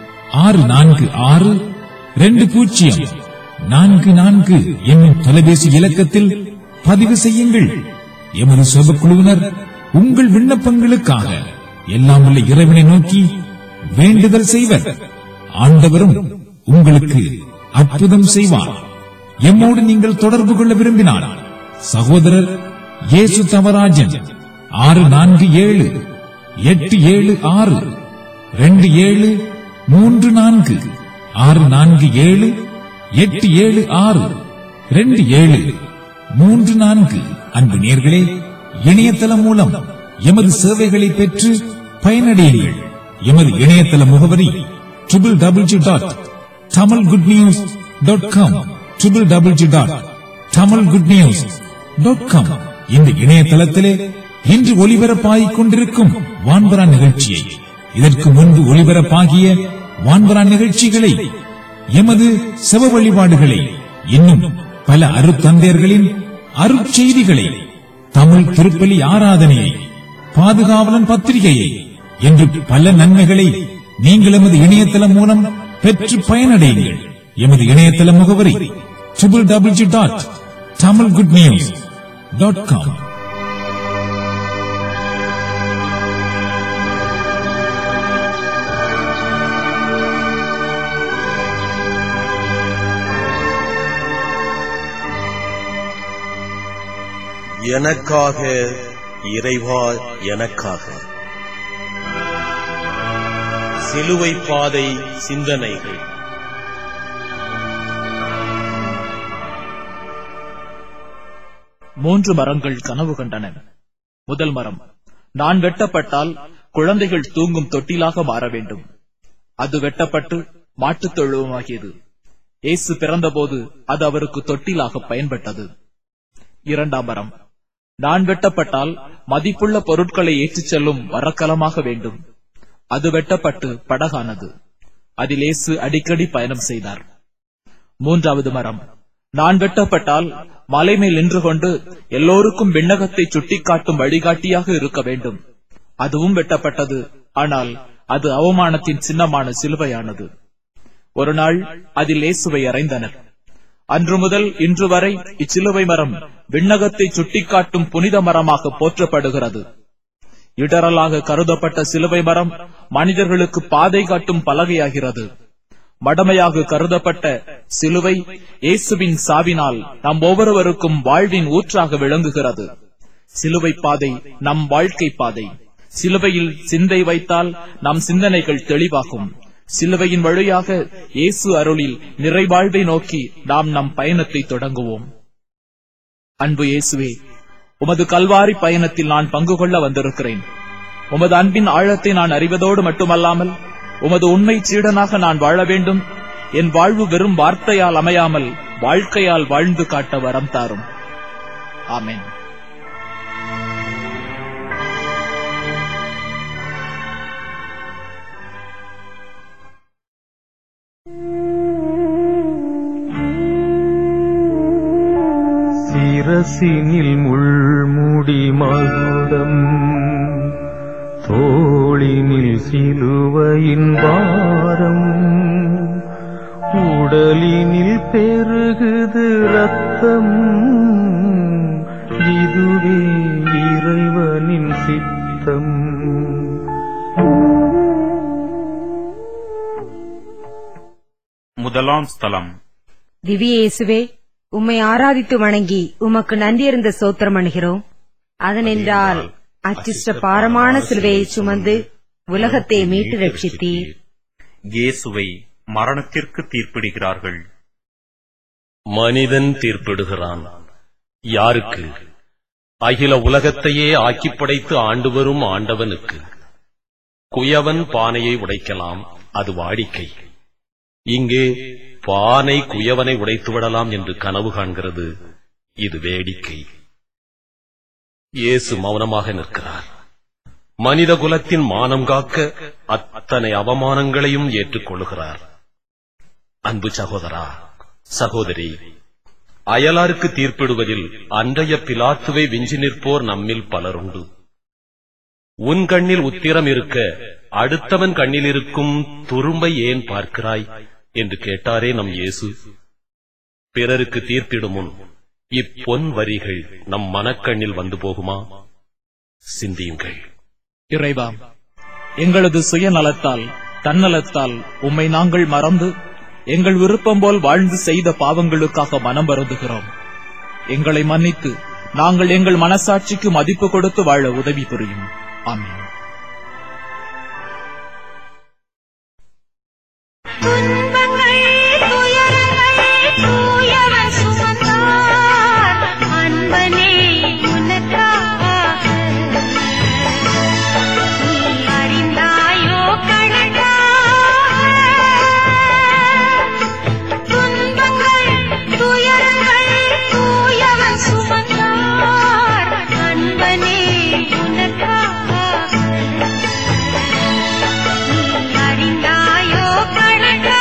ஆறு நான்கு ஆறு ரெண்டு பூஜ்ஜியம் நான்கு நான்கு என்னும் தொலைபேசி இலக்கத்தில் பதிவு செய்யுங்கள் எமது சுபக்குழுவினர் உங்கள் விண்ணப்பங்களுக்காக எல்லாம் உள்ள இறைவனை நோக்கி வேண்டுதல் செய்வர் ஆண்டவரும் உங்களுக்கு அற்புதம் செய்வார் எம்மோடு நீங்கள் தொடர்பு கொள்ள விரும்பினால் சகோதரர் இயேசு தவராஜன் ஆறு நான்கு ஏழு எட்டு ஏழு ஆறு ரெண்டு ஏழு மூன்று நான்கு ஆறு நான்கு ஏழு எட்டு ஏழு ஆறு ரெண்டு ஏழு மூன்று நான்கு அன்பு நேர்களே இணையதளம் மூலம் எமது சேவைகளை பெற்று பயனடையுங்கள் எமது இணையதள முகவரி triple W dot Tamil good news dot com triple W dot Tamil good news dot com இந்த இணையதளத்திலே இன்று ஒலிபரப்பாகிக் கொண்டிருக்கும் வான்பரா நிகழ்ச்சியை இதற்கு முன்பு ஒலிபரப்பாகிய வான்பரா நிகழ்ச்சிகளை எமது செவ வழிபாடுகளை இன்னும் பல அருத்தந்தையர்களின் அருட்செய்திகளை தமிழ் திருப்பலி ஆராதனையை பாதுகாவலன் பத்திரிகையை என்று பல நன்மைகளை நீங்கள் எமது இணையதளம் மூலம் பெற்று பயனடையுங்கள் எமது இணையதள முகவரி triple W dot Tamil good news dot com எனக்காக இறைவா எனக்காக சிலுவை பாதை சிந்தனைகள் மூன்று மரங்கள் கனவு கண்டன முதல் மரம் நான் வெட்டப்பட்டால் குழந்தைகள் தூங்கும் தொட்டிலாக மாற வேண்டும் அது வெட்டப்பட்டு மாட்டுத் தொழுவமாகியது இயேசு பிறந்தபோது அது அவருக்கு தொட்டிலாக பயன்பட்டது இரண்டாம் மரம் நான் வெட்டப்பட்டால் மதிப்புள்ள பொருட்களை ஏற்றிச் செல்லும் வரக்கலமாக வேண்டும் அது வெட்டப்பட்டு படகானது அதில் இயேசு அடிக்கடி பயணம் செய்தார் மூன்றாவது மரம் நான் வெட்டப்பட்டால் மலை மேல் நின்று கொண்டு எல்லோருக்கும் விண்ணகத்தை சுட்டிக்காட்டும் வழிகாட்டியாக இருக்க வேண்டும் அதுவும் வெட்டப்பட்டது ஆனால் அது அவமானத்தின் சின்னமான சிலுவையானது ஒரு நாள் அதில் இயேசுவை அறைந்தனர் அன்று முதல் இன்று வரை இச்சிலுவை மரம் விண்ணகத்தை சுட்டிக்காட்டும் புனித மரமாக போற்றப்படுகிறது இடரலாக கருதப்பட்ட சிலுவை மரம் மனிதர்களுக்கு பாதை காட்டும் பலகையாகிறது மடமையாக கருதப்பட்ட சிலுவை இயேசுவின் சாவினால் நம் ஒவ்வொருவருக்கும் வாழ்வின் ஊற்றாக விளங்குகிறது சிலுவை பாதை நம் வாழ்க்கை பாதை சிலுவையில் சிந்தை வைத்தால் நம் சிந்தனைகள் தெளிவாகும் சிலுவையின் வழியாக இயேசு அருளில் நிறைவாழ்வை நோக்கி நாம் நம் பயணத்தை தொடங்குவோம் அன்பு இயேசுவே உமது கல்வாரி பயணத்தில் நான் பங்கு கொள்ள வந்திருக்கிறேன் உமது அன்பின் ஆழத்தை நான் அறிவதோடு மட்டுமல்லாமல் உமது உண்மை சீடனாக நான் வாழ வேண்டும் என் வாழ்வு வெறும் வார்த்தையால் அமையாமல் வாழ்க்கையால் வாழ்ந்து காட்ட வரம் தாரும் ஆமென் சிரசினில் முள்முடி மகுடம் தோளினில் சிலுவையின் வாரம் உடலினில் பெருகுது ரத்தம் இதுவே இறைவனின் சித்தம் முதலாம் ஸ்தலம் திவ்ய இயேசுவே உம்மை ஆராதித்து வணங்கி உமக்கு நன்றியறிந்த சோத்திரம் அணுகிறோம் அதனென்றால் அச்சிஷ்ட பாரமான சிலுவையை சுமந்து உலகத்தை மீட்டு ரட்சித்தீர் இயேசுவை மரணத்திற்கு தீர்ப்பிடுகிறார்கள் மனிதன் தீர்ப்பிடுகிறான் யாருக்கு அகில உலகத்தையே ஆக்கிப் படைத்து ஆண்டு வரும் ஆண்டவனுக்கு குயவன் பானையை உடைக்கலாம் அது வாடிக்கை இங்கே பானை குயவனை உடைத்து விடலாம் என்று கனவு காண்கிறது இது வேடிக்கை இயேசு மௌனமாக நிற்கிறார் மனித குலத்தின் மானம் காக்க அத்தனை அவமானங்களையும் ஏற்றுக்கொள்கிறார் அன்பு சகோதரா சகோதரி அயலாருக்கு தீர்ப்பிடுவதில் அன்றைய பிலாத்துவை விஞ்சி நிற்போர் நம்மில் பலருண்டு உன் கண்ணில் உத்திரம் இருக்க அடுத்தவன் கண்ணில் இருக்கும் துரும்பை ஏன் பார்க்கிறாய் என்று கேட்டாரே நம் இயேசு பிறருக்கு தீர்ப்பிடும் முன் இப்பொன் வரிகள் நம் மனக்கண்ணில் வந்து போகுமா சிந்தியுங்கள் இறைவா எங்களது சுயநலத்தால் தன்னலத்தால் உம்மை நாங்கள் மறந்து எங்கள் விருப்பம் போல் வாழ்ந்து செய்த பாவங்களுக்காக மனம் வருந்துகிறோம் எங்களை மன்னித்து நாங்கள் எங்கள் மனசாட்சிக்கு மதிப்பு கொடுத்து வாழ உதவி புரியும் ஆமென் தூயவர் சுமந்தார் அன்பனே உனக்காக நீ அறிந்தாயோ கணக்கா துன்பங்கள் துயரங்கள் தூயவர் சுமந்தார் அன்பனே உனக்காக நீ அறிந்தாயோ கணக்கா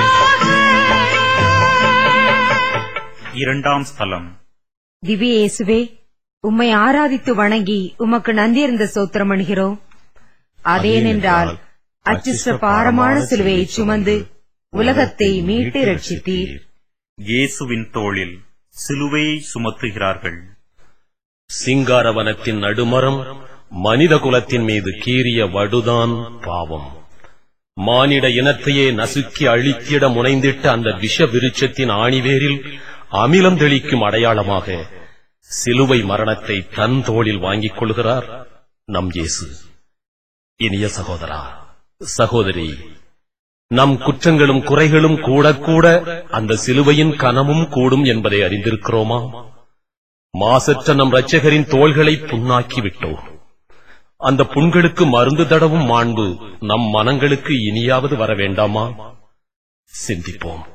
இரண்டாம் ஸ்தலம் திவ்ய இயேசுவே உம்மை ஆராதித்து வணங்கி உமக்கு நந்தியிருந்த சோத்திரம் அணுகிறோம் அதேனென்றால் அச்சிஷ்ட பாரமான சிலுவையை சுமந்து உலகத்தை மீட்டு ரட்சித்தீர் இயேசுவின் தோளில் சிலுவையை சுமத்துகிறார்கள் சிங்காரவனத்தின் நடுமரம் மனித குலத்தின் மீது கீறிய வடுதான் பாவம் மானிட இனத்தையே நசுக்கி அழித்திட முனைந்திட்ட அந்த விஷ விருட்சத்தின் ஆணிவேரில் அமிலம் தெளிக்கும் அடையாளமாக சிலுவை மரணத்தை தன் தோளில் வாங்கிக் கொள்கிறார் நம் இயேசு இனிய சகோதரா சகோதரி நம் குற்றங்களும் குறைகளும் கூட கூட அந்த சிலுவையின் கனமும் கூடும் என்பதை அறிந்திருக்கிறோமா மாசற்ற நம் இரட்சகரின் தோள்களை புண்ணாக்கி விட்டோம் அந்த புண்களுக்கு மருந்து தடவும் மாண்பு நம் மனங்களுக்கு இனியாவது வர வேண்டாமா சிந்திப்போம்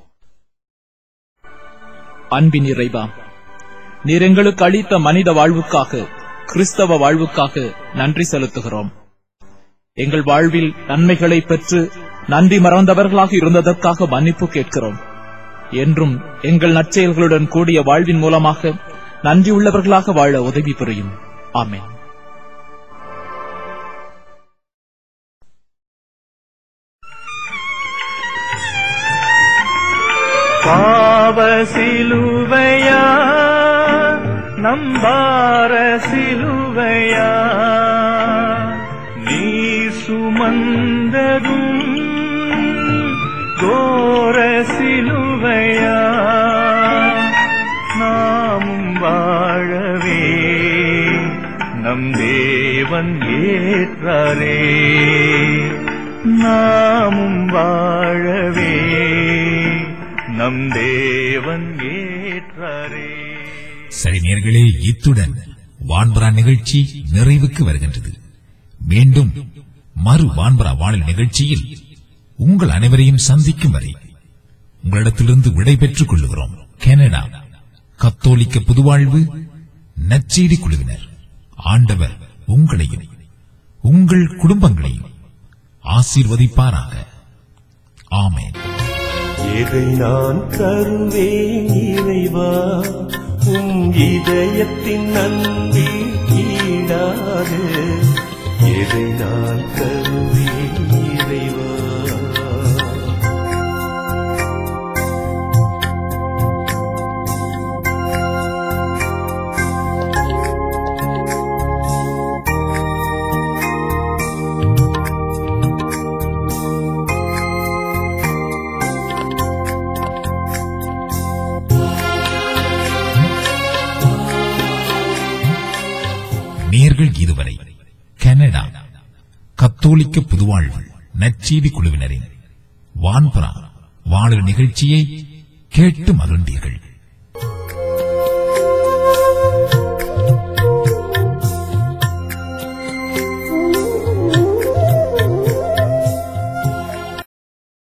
அன்பின் இறைவா நீர் எங்களுக்கு அளித்த மனித வாழ்வுக்காக கிறிஸ்தவ வாழ்வுக்காக நன்றி செலுத்துகிறோம் எங்கள் வாழ்வில் நன்மைகளை பெற்று நன்றி மறந்தவர்களாக இருந்ததற்காக மன்னிப்பு கேட்கிறோம் என்றும் எங்கள் நற்செயல்களுடன் கூடிய வாழ்வின் மூலமாக நன்றி உள்ளவர்களாக வாழ உதவி புரியும் ஆமென் பாவ சிலுவையா நம்பார சிலுவையா நீ சுமந்ததும் கோர சிலுவையா நாமும் வாழவே நம் தேவன் ஏற்றாரே நாமும் வாழவே நம் தேவன் ஏற்றாரே சரி நேர்களே இத்துடன் வான்பரா நிகழ்ச்சி நிறைவுக்கு வருகின்றது மீண்டும் மறு வான்பரா வானல் நிகழ்ச்சியில் உங்கள் அனைவரையும் சந்திக்கும் வரை உங்களிடத்திலிருந்து விடை பெற்றுக் கொள்ளுகிறோம் கனடா கத்தோலிக்க புதுவாழ்வு நச்செய்தி குழுவினர் ஆண்டவர் உங்களையும் உங்கள் குடும்பங்களையும் ஆசீர்வதிப்பாராக ஆமென் எதை நான் தருவேன் இறைவா உம் இதயத்தின் நன்றி ஈடாது எதை நான் தருவேன் இறைவா நேர்கள் இதுவரை கனடா கத்தோலிக்க புதுவாழ்வு நற்செய்தி குழுவினரின் வான்புறா வானொலி நிகழ்ச்சியை கேட்டு மகிழ்ந்தீர்கள்